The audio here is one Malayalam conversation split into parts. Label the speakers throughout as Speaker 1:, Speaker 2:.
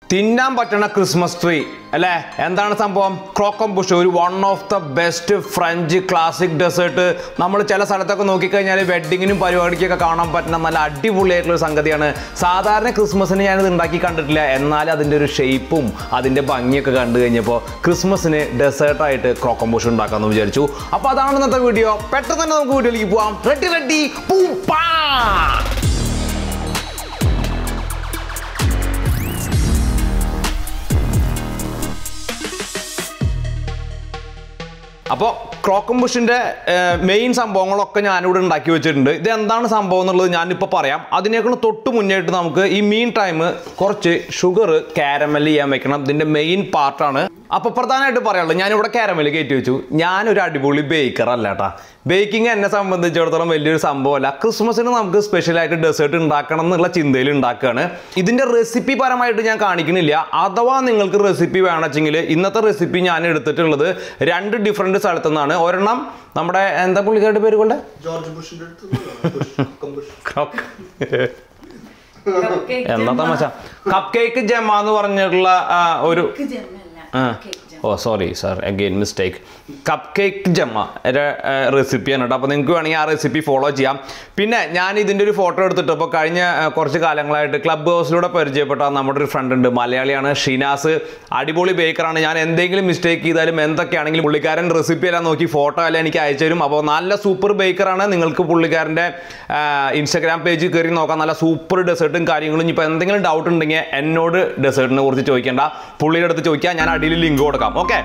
Speaker 1: തിന്നാൻ പറ്റണ ക്രിസ്മസ് ട്രീ അല്ലേ എന്താണ് സംഭവം ക്രോക്കം ബുഷ് ഒരു one of the best French classic dessert നമ്മൾ ചില സ്ഥലത്തൊക്കെ നോക്കിക്കഴിഞ്ഞാൽ വെഡിങ്ങിനും പരിപാടിക്കൊക്കെ കാണാൻ പറ്റുന്ന നല്ല അടിപൊളിയായിട്ടുള്ള ഒരു സംഗതിയാണ് സാധാരണ ക്രിസ്മസിന് ഞാനിത് ഉണ്ടാക്കി കണ്ടിട്ടില്ല എന്നാൽ അതിൻ്റെ ഒരു ഷേപ്പും അതിൻ്റെ ഭംഗിയൊക്കെ കണ്ടു കഴിഞ്ഞപ്പോൾ ക്രിസ്മസിന് ഡെസേർട്ടായിട്ട് ക്രോക്കം ബുഷ് ഉണ്ടാക്കാമെന്ന് വിചാരിച്ചു അപ്പോൾ അതാണ് ഇന്നത്തെ വീഡിയോ പെട്ടെന്ന് തന്നെ നമുക്ക് വീഡിയോയിലേക്ക് പോവാം റെഡി റെഡി പൂപ്പാ അപ്പോൾ ക്രോക്കം ബുഷിൻ്റെ മെയിൻ സംഭവങ്ങളൊക്കെ ഞാനിവിടെ ഉണ്ടാക്കി വെച്ചിട്ടുണ്ട് ഇത് എന്താണ് സംഭവം എന്നുള്ളത് ഞാനിപ്പോൾ പറയാം അതിനേക്കാൾ തൊട്ട് മുന്നേയിട്ട് നമുക്ക് ഈ മീൻ ടൈം കുറച്ച് ഷുഗർ കാരമൽ ചെയ്യാൻ വെക്കണം ഇതിൻ്റെ മെയിൻ പാർട്ടാണ് അപ്പോൾ പ്രധാനമായിട്ട് പറയാനുള്ളത് ഞാനിവിടെ കാരമൽ കയറ്റി വെച്ചു ഞാനൊരു അടിപൊളി ബേക്കർ അല്ല കേട്ടാ ബേക്കിംഗ് എന്നെ സംബന്ധിച്ചിടത്തോളം വലിയൊരു സംഭവമല്ല ക്രിസ്മസിന് നമുക്ക് സ്പെഷ്യലായിട്ട് ഡെസേർട്ട് ഉണ്ടാക്കണം എന്നുള്ള ചിന്തയിൽ ഉണ്ടാക്കുകയാണ് ഇതിൻ്റെ റെസിപ്പി പരമായിട്ട് ഞാൻ കാണിക്കണില്ല അഥവാ നിങ്ങൾക്ക് റെസിപ്പി വേണമെങ്കിൽ ഇന്നത്തെ റെസിപ്പി ഞാൻ എടുത്തിട്ടുള്ളത് രണ്ട് ഡിഫറെൻറ്റ് സ്ഥലത്തു നിന്നാണ് ഒരെണ്ണം നമ്മുടെ എന്താ പുള്ളിക്കാരുടെ പേര് കൊണ്ട്
Speaker 2: ജോർജ് ബുഷിന്റെ അടുത്ത് ബുഷ്
Speaker 1: എന്നാ തമാശ കപ്പ് കേക്ക് ജമ എന്ന് പറഞ്ഞിട്ടുള്ള ആ, ഒരു ആ. Oh sorry sir again mistake cup cake ജമ്മ റെസിപ്പിയാണ് കേട്ടോ അപ്പോൾ നിങ്ങൾക്ക് വേണമെങ്കിൽ ആ റെസിപ്പി ഫോളോ ചെയ്യാം പിന്നെ ഞാൻ ഇതിൻ്റെ ഒരു ഫോട്ടോ എടുത്തിട്ട് ഇപ്പോൾ കഴിഞ്ഞ ആ, കുറച്ച് കാലങ്ങളായിട്ട് ക്ലബ് ഹൗസിലൂടെ പരിചയപ്പെട്ട നമ്മുടെ ഒരു ഫ്രണ്ട് ഉണ്ട് മലയാളിയാണ് ഷീനാസ് അടിപൊളി ബേക്കറാണ് ഞാൻ എന്തെങ്കിലും മിസ്റ്റേക്ക് ചെയ്താലും എന്തൊക്കെയാണെങ്കിലും പുള്ളിക്കാരൻ റെസിപ്പി എല്ലാം നോക്കി ഫോട്ടോ എല്ലാം എനിക്ക് അയച്ചു തരും അപ്പോൾ നല്ല സൂപ്പർ ബേക്കറാണ് നിങ്ങൾക്ക് പുള്ളിക്കാരൻ്റെ ഇൻസ്റ്റാഗ്രാം പേജിൽ കയറി നോക്കാം നല്ല സൂപ്പർ ഡെസേർട്ടും കാര്യങ്ങളും ഇപ്പോൾ എന്തെങ്കിലും ഡൗട്ട് ഉണ്ടെങ്കിൽ എന്നോട് ഡെസേർട്ടിനെ കുറിച്ച് ചോദിക്കേണ്ട പുള്ളിയുടെ അടുത്ത് ചോദിക്കാം ഞാൻ അടിയിൽ ലിങ്ക് കൊടുക്കാം ഓക്കെ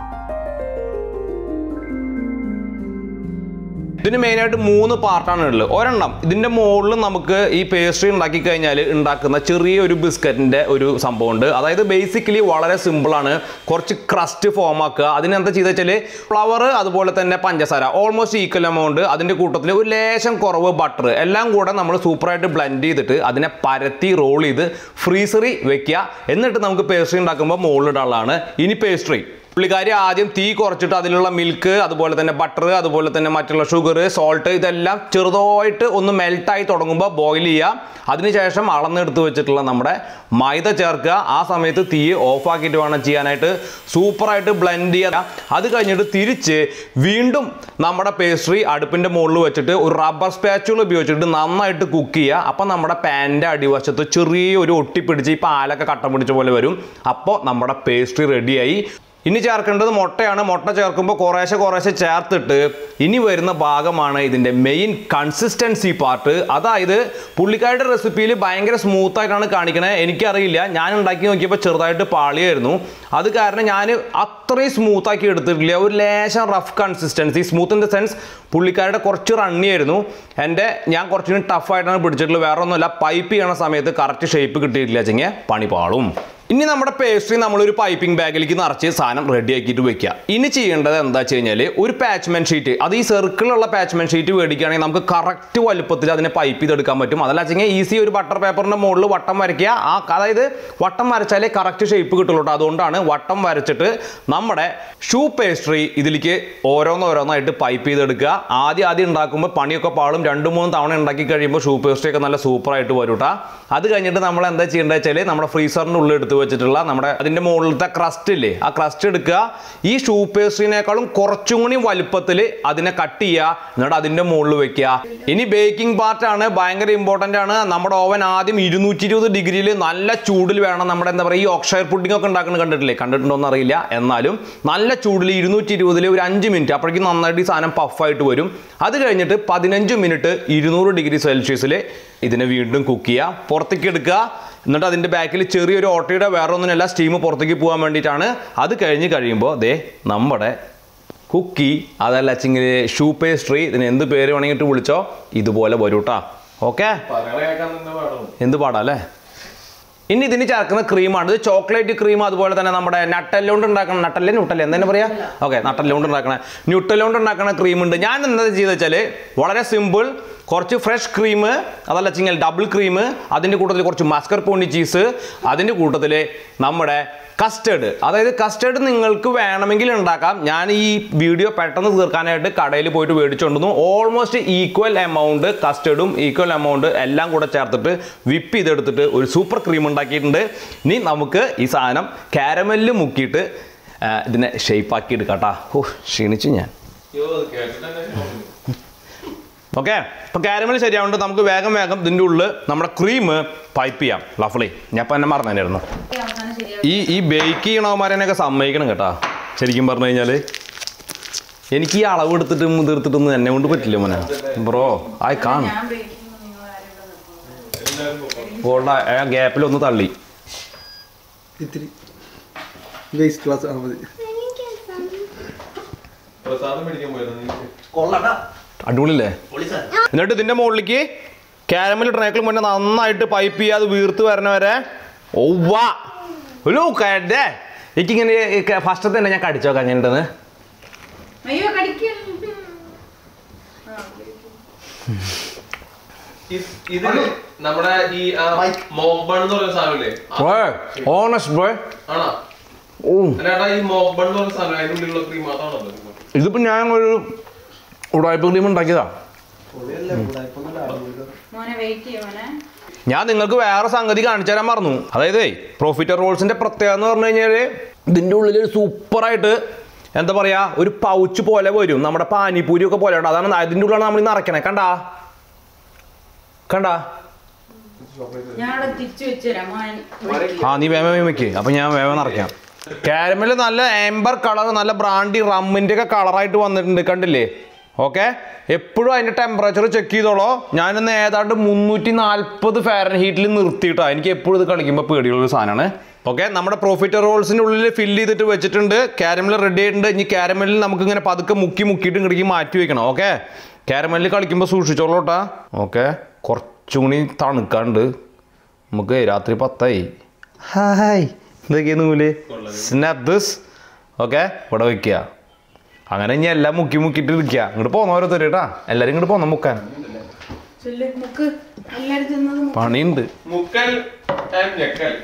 Speaker 1: ഇതിന് മെയിനായിട്ട് മൂന്ന് പാർട്ടാണ് ഉള്ളത് ഒരെണ്ണം ഇതിൻ്റെ മുകളിൽ നമുക്ക് ഈ പേസ്ട്രി ഉണ്ടാക്കി കഴിഞ്ഞാൽ ഉണ്ടാക്കുന്ന ചെറിയൊരു ബിസ്ക്കറ്റിൻ്റെ ഒരു സംഭവമുണ്ട് അതായത് ബേസിക്കലി വളരെ സിമ്പിളാണ് കുറച്ച് ക്രസ്റ്റ് ഫോം ആക്കുക അതിനെന്താ ചെയ്തെന്ന് വെച്ചാൽ ഫ്ലവർ അതുപോലെ തന്നെ പഞ്ചസാര ഓൾമോസ്റ്റ് ഈക്വൽ എമൗണ്ട് അതിൻ്റെ കൂട്ടത്തിൽ ഒരു ലേശം കുറവ് ബട്ടർ എല്ലാം കൂടെ നമ്മൾ സൂപ്പറായിട്ട് ബ്ലെൻഡ് ചെയ്തിട്ട് അതിനെ പരത്തി റോൾ ചെയ്ത് ഫ്രീസറിൽ വെക്കുക എന്നിട്ട് നമുക്ക് പേസ്ട്രി ഉണ്ടാക്കുമ്പോൾ മുകളിലിടാനുള്ളതാണ് ഇനി പേസ്ട്രി പുള്ളിക്കാരി ആദ്യം തീ കുറച്ചിട്ട് അതിലുള്ള മിൽക്ക് അതുപോലെ തന്നെ ബട്ടർ അതുപോലെ തന്നെ മറ്റുള്ള ഷുഗർ സോൾട്ട് ഇതെല്ലാം ചെറുതായിട്ട് ഒന്ന് മെൽട്ടായി തുടങ്ങുമ്പോൾ ബോയിൽ ചെയ്യുക അതിനുശേഷം അളന്നെടുത്ത് വെച്ചിട്ടുള്ള നമ്മുടെ മൈദ ചേർക്കുക ആ സമയത്ത് തീ ഓഫ് ആക്കിയിട്ട് വേണം ചെയ്യാനായിട്ട് സൂപ്പറായിട്ട് ബ്ലെൻഡ് ചെയ്യുക അത് കഴിഞ്ഞിട്ട് തിരിച്ച് വീണ്ടും നമ്മുടെ പേസ്ട്രി അടുപ്പിൻ്റെ മുകളിൽ വെച്ചിട്ട് ഒരു റബ്ബർ സ്പാച്ചുകൾ ഉപയോഗിച്ചിട്ട് നന്നായിട്ട് കുക്ക് ചെയ്യുക അപ്പം നമ്മുടെ പാൻ്റെ അടിവശത്ത് ചെറിയൊരു ഒട്ടിപ്പിടിച്ച് ഈ പാലൊക്കെ കട്ട പിടിച്ച പോലെ വരും അപ്പോൾ നമ്മുടെ പേസ്ട്രി റെഡിയായി ഇനി ചേർക്കേണ്ടത് മുട്ടയാണ് മുട്ട ചേർക്കുമ്പോൾ കുറേശ്ശെ കുറേശ്ശെ ചേർത്തിട്ട് ഇനി വരുന്ന ഭാഗമാണ് ഇതിൻ്റെ മെയിൻ കൺസിസ്റ്റൻസി പാർട്ട് അതായത് പുള്ളിക്കാരുടെ റെസിപ്പിയിൽ ഭയങ്കര സ്മൂത്ത് ആയിട്ടാണ് കാണിക്കണത് എനിക്കറിയില്ല ഞാൻ ഉണ്ടാക്കി നോക്കിയപ്പോൾ ചെറുതായിട്ട് പാളിയായിരുന്നു അത് കാരണം ഞാൻ അത്രയും സ്മൂത്ത് ആക്കി എടുത്തിട്ടില്ല ഒരു ലേശം rough consistency smooth in the sense പുള്ളിക്കാരുടെ കുറച്ച് റണ്ണിയായിരുന്നു എൻ്റെ ഞാൻ കുറച്ചുകൂടി ടഫായിട്ടാണ് പിടിച്ചിട്ടുള്ളത് വേറെ ഒന്നുമല്ല പൈപ്പ് ചെയ്യണ സമയത്ത് കറക്റ്റ് ഷേപ്പ് കിട്ടിയിട്ടില്ല വെച്ചെങ്കിൽ പണി പാളും ഇനി നമ്മുടെ പേസ്ട്രി നമ്മളൊരു പൈപ്പിംഗ് ബാഗിലേക്ക് നിറച്ച് സാധനം റെഡി ആക്കിയിട്ട് വെക്കുക ഇനി ചെയ്യേണ്ടത് എന്താ വെച്ച് കഴിഞ്ഞാൽ ഒരു പാച്ച്മെന്റ് ഷീറ്റ് അത് ഈ സർക്കിളുള്ള പാച്ച്മെന്റ് ഷീറ്റ് മേടിക്കുകയാണെങ്കിൽ നമുക്ക് കറക്റ്റ് വലുപ്പത്തിൽ അതിനെ പൈപ്പ് ചെയ്തെടുക്കാൻ പറ്റും അതല്ല വെച്ചെങ്കിൽ ഈസി ഒരു ബട്ടർ പേപ്പറിന്റെ മുകളിൽ വട്ടം വരയ്ക്കുക ആ അതായത് വട്ടം വരച്ചാലേ കറക്റ്റ് ഷേപ്പ് കിട്ടുള്ളൂ കേട്ടോ അതുകൊണ്ടാണ് വട്ടം വരച്ചിട്ട് നമ്മുടെ ഷൂ പേസ്ട്രി ഇതിലേക്ക് ഓരോന്നോരോന്നായിട്ട് പൈപ്പ് ചെയ്തെടുക്കുക ആദ്യം ആദ്യം ഉണ്ടാക്കുമ്പോൾ പണിയൊക്കെ പാളും രണ്ട് മൂന്ന് തവണ ഉണ്ടാക്കി കഴിയുമ്പോൾ ഷൂ പേസ്ട്രി ഒക്കെ നല്ല സൂപ്പറായിട്ട് വരും കേട്ടോ അത് കഴിഞ്ഞിട്ട് നമ്മൾ എന്താ ചെയ്യേണ്ടത് വെച്ചാൽ നമ്മുടെ ഫ്രീസറിൻ്റെ ഉള്ളിൽ എടുത്ത് വെച്ചിട്ടുള്ള നമ്മുടെ അതിൻ്റെ മുകളിലത്തെ ക്രസ്റ്റ് ഇല്ലേ ആ ക്രസ്റ്റ് എടുക്കുക ഈ ഷൂ പേസ്ട്രീനേക്കാളും കുറച്ചും കൂടി വലുപ്പത്തിൽ അതിനെ കട്ട് ചെയ്യുക എന്നിട്ട് അതിൻ്റെ മുകളിൽ വെക്കുക ഇനി ബേക്കിംഗ് പാർട്ടാണ് ഭയങ്കര ഇമ്പോർട്ടൻ്റ് ആണ് നമ്മുടെ ഓവൻ ആദ്യം ഇരുന്നൂറ്റി ഇരുപത് ഡിഗ്രിയിൽ നല്ല ചൂടിൽ വേണം നമ്മുടെ എന്താ പറയുക ഈ ഓക്ഷയർ പുഡിംഗ് ഒക്കെ ഉണ്ടാക്കുന്നത് കണ്ടിട്ടില്ലേ കണ്ടിട്ടുണ്ടോ എന്ന് അറിയില്ല എന്നാലും നല്ല ചൂടിൽ ഇരുന്നൂറ്റി ഇരുപതിൽ ഒരു അഞ്ച് മിനിറ്റ് അപ്പോഴേക്കും നന്നായിട്ട് ഈ സാധനം പഫായിട്ട് വരും അത് കഴിഞ്ഞിട്ട് പതിനഞ്ച് മിനിറ്റ് ഇരുന്നൂറ് ഡിഗ്രി സെൽഷ്യസിൽ ഇതിനെ വീണ്ടും കുക്ക് ചെയ്യുക പുറത്തേക്ക് എടുക്കുക എന്നിട്ട് അതിൻ്റെ ബാക്കിൽ ചെറിയൊരു ഓട്ടയുടെ വേറെ ഒന്നിനല്ല സ്റ്റീം പുറത്തേക്ക് പോകാൻ വേണ്ടിയിട്ടാണ് അത് കഴിഞ്ഞ് കഴിയുമ്പോൾ ദേ നമ്മുടെ കുക്കി അതല്ല വെച്ചെങ്കിൽ ഷൂ പേസ്ട്രി ഇതിന് എന്ത് പേര് വേണമെങ്കിൽ വിളിച്ചോ ഇതുപോലെ വരൂ കേട്ടോ ഓക്കെ എന്ത് പാടാ അല്ലേ ഇനി ഇതിന് ചേർക്കുന്ന ക്രീമാണ് ഇത് ചോക്ലേറ്റ് ക്രീം അതുപോലെ തന്നെ നമ്മുടെ നട്ടെല്ലോണ്ട് ഉണ്ടാക്കണം നട്ടല്ലേ ന്യൂട്ടല്ലേ എന്താ പറയാ ഓക്കെ നട്ടെല്ലോണ്ട് ഉണ്ടാക്കണ ന്യൂട്ടല്ലോണ്ട് ഉണ്ടാക്കണ ക്രീം ഉണ്ട് ഞാൻ എന്താ ചെയ്തെന്ന് വെച്ചാൽ വളരെ സിമ്പിൾ കുറച്ച് ഫ്രഷ് ക്രീം അതല്ല വെച്ചെങ്കിൽ ഡബിൾ ക്രീം അതിൻ്റെ കൂട്ടത്തിൽ കുറച്ച് മസ്കർ പോണി ചീസ് അതിൻ്റെ കൂട്ടത്തിൽ നമ്മുടെ കസ്റ്റേർഡ് അതായത് കസ്റ്റേർഡ് നിങ്ങൾക്ക് വേണമെങ്കിൽ ഉണ്ടാക്കാം ഞാൻ ഈ വീഡിയോ പെട്ടെന്ന് തീർക്കാനായിട്ട് കടയിൽ പോയിട്ട് മേടിച്ചുകൊണ്ടുവന്നു ഓൾമോസ്റ്റ് ഈക്വൽ എമൗണ്ട് കസ്റ്റേർഡും ഈക്വൽ എമൗണ്ട് എല്ലാം കൂടെ ചേർത്തിട്ട് വിപ്പ് ചെയ്തെടുത്തിട്ട് ഒരു സൂപ്പർ ക്രീം ഉണ്ടാക്കിയിട്ടുണ്ട് ഇനി നമുക്ക് ഈ സാധനം കാരമലിൽ മുക്കിയിട്ട് ആ, ഇതിനെ ഷേപ്പാക്കി എടുക്കാം കേട്ടോ ഓ ക്ഷീണിച്ചു ഞാൻ ഓക്കെ ഇപ്പം കാരമൽ ശരിയാവുണ്ട് നമുക്ക് വേഗം വേഗം ഇതിൻ്റെ ഉള്ളിൽ നമ്മുടെ ക്രീം പൈപ്പ് ചെയ്യാം ലഫ്ലി ഞാൻ ഇപ്പം എന്നെ മറന്നതിനായിരുന്നു
Speaker 3: അവസാനം ശരിയാവും
Speaker 1: ഈ ഈ ബേക്ക് ചെയ്യണവന്മാരെന്നൊക്കെ സമ്മതിക്കണം കേട്ടാ ശരിക്കും പറഞ്ഞു കഴിഞ്ഞാൽ എനിക്ക് ഈ അളവ് എടുത്തിട്ട് മുതിർത്തിട്ടൊന്നും എന്നെ കൊണ്ട് പറ്റില്ല മോനെ ബ്രോ ആയി കാണും
Speaker 3: ഞാൻ ബ്രേക്കിംഗ് നിങ്ങൾ ആരും ഇവിടെ നിൽക്കുന്നത്
Speaker 1: ഓളുടെ ആ ഗ്യാപ്പിൽ ഒന്ന് തള്ളി
Speaker 2: ഇത്തിരി ബേസ് ക്ലാസ് ആ മതി കൊള്ളടാ
Speaker 1: അടിപൊളിയല്ലേ എന്നിട്ട് ഇതിന്റെ മുകളിലേക്ക് കാരമൽ ഇടണേക്കൾ മുന്നേ നന്നായിട്ട് പൈപ്പ് ചെയ്യാതെ വീർത്ത് വരണവരെ ഒവ്വാ ഒരു കേട്ടേ എനിക്കിങ്ങനെ ഫസ്റ്റത്തെ തന്നെ ഞാൻ കടിച്ചു നോക്കാം അങ്ങനെ ഉണ്ടെന്ന്
Speaker 3: അയ്യോ കടിക്കൽ
Speaker 4: ഇത് നമ്മുടെ ഈ മോക്ബൺ എന്ന് പറയുന്ന സാധനമില്ലേ
Speaker 1: ഓണസ്റ്റ് ബോയ്
Speaker 4: ആണോ
Speaker 1: ഓ
Speaker 4: അല്ലാട്ടാ ഈ മോക്ബൺ എന്ന് പറയുന്ന സാധനം അതിന്റെ ഉള്ളിലുള്ള ക്രീം അതാണോ
Speaker 1: ഇതിപ്പോ ഞാൻ ഒരു ഉടായ്പ ക്രീം ഉണ്ടാക്കിയതാ
Speaker 3: മോനെ വെയിറ്റ് ചെയ്യ മോനെ
Speaker 1: ഞാൻ നിങ്ങൾക്ക് വേറെ സംഗതി കാണിച്ചു തരാൻ മറന്നു അതായത് പ്രോഫിറ്റർ റോൾസിന്റെ പ്രത്യേകത എന്ന് പറഞ്ഞു കഴിഞ്ഞാൽ ഇതിന്റെ ഉള്ളിൽ ഒരു സൂപ്പറായിട്ട് എന്താ പറയാ ഒരു പൗച്ച് പോലെ വരും നമ്മുടെ പാനിപ്പൂരി ഒക്കെ പോലെ ഉണ്ട് അതാണ് അതിന്റെ ഉള്ളിലാണ് നമ്മൾ ഇന്ന് നിറയ്ക്കണേ കണ്ടാ കണ്ടാ
Speaker 3: ഞാൻ അവിടെ തിരിച്ചു വെച്ചുതരാം മോൻ
Speaker 1: ആ നീ വേമ വേമയ്ക്ക് അപ്പൊ ഞാൻ വേമ നിറയ്ക്കാം കാരമൽ നല്ല ആംബർ കളർ നല്ല ബ്രാൻഡി റമ്മിന്റെ ഒക്കെ കളറായിട്ട് വന്നിട്ടുണ്ട് കണ്ടില്ലേ ഓക്കെ എപ്പോഴും അതിന്റെ ടെമ്പറേച്ചർ ചെക്ക് ചെയ്തോളോ ഞാനിന്ന് ഏതാണ്ട് മുന്നൂറ്റി നാൽപ്പത് ഫാരൻ ഹീറ്റിൽ നിർത്തിയിട്ടാ എനിക്ക് എപ്പോഴും ഇത് കളിക്കുമ്പോൾ പേടിയുള്ള ഒരു സാധനമാണ് ഓക്കെ നമ്മുടെ പ്രോഫിറ്റ് റോൾസിന്റെ ഉള്ളിൽ ഫില്ല് ചെയ്തിട്ട് വെച്ചിട്ടുണ്ട് കാരമൽ റെഡി ആയിട്ടുണ്ട് ഇനി കാരമലിൽ നമുക്ക് ഇങ്ങനെ പതുക്കെ മുക്കി മുക്കിയിട്ട് ഇങ്ങടേക്ക് മാറ്റി വെക്കണം ഓക്കെ കാരമലിൽ കളിക്കുമ്പോൾ സൂക്ഷിച്ചോളൂട്ടാ ഓക്കെ കുറച്ചും കൂടി തണുക്കാണ്ട് നമുക്ക് രാത്രി പത്തായി ഹായ് എന്തൊക്കെയാ നൂല് സ്നാപ് ദിസ് ഓക്കെ ഇവിടെ വെക്കുക അങ്ങനെ ഇനി എല്ലാം മുക്കി മുക്കിയിട്ട് ഇരിക്കുക ഇങ്ങോട്ട് പോന്ന ഓരോരുത്തർ കേട്ടാ എല്ലാരും ഇങ്ങോട്ട് പോന്ന മുക്കാൻ
Speaker 3: ചൊല്ല് മുക്ക് എല്ലാരും തിന്നത് മുക്ക്.
Speaker 1: പണിയുണ്ട്
Speaker 4: മുക്കൽ ആൻഡ് ഞെക്കൽ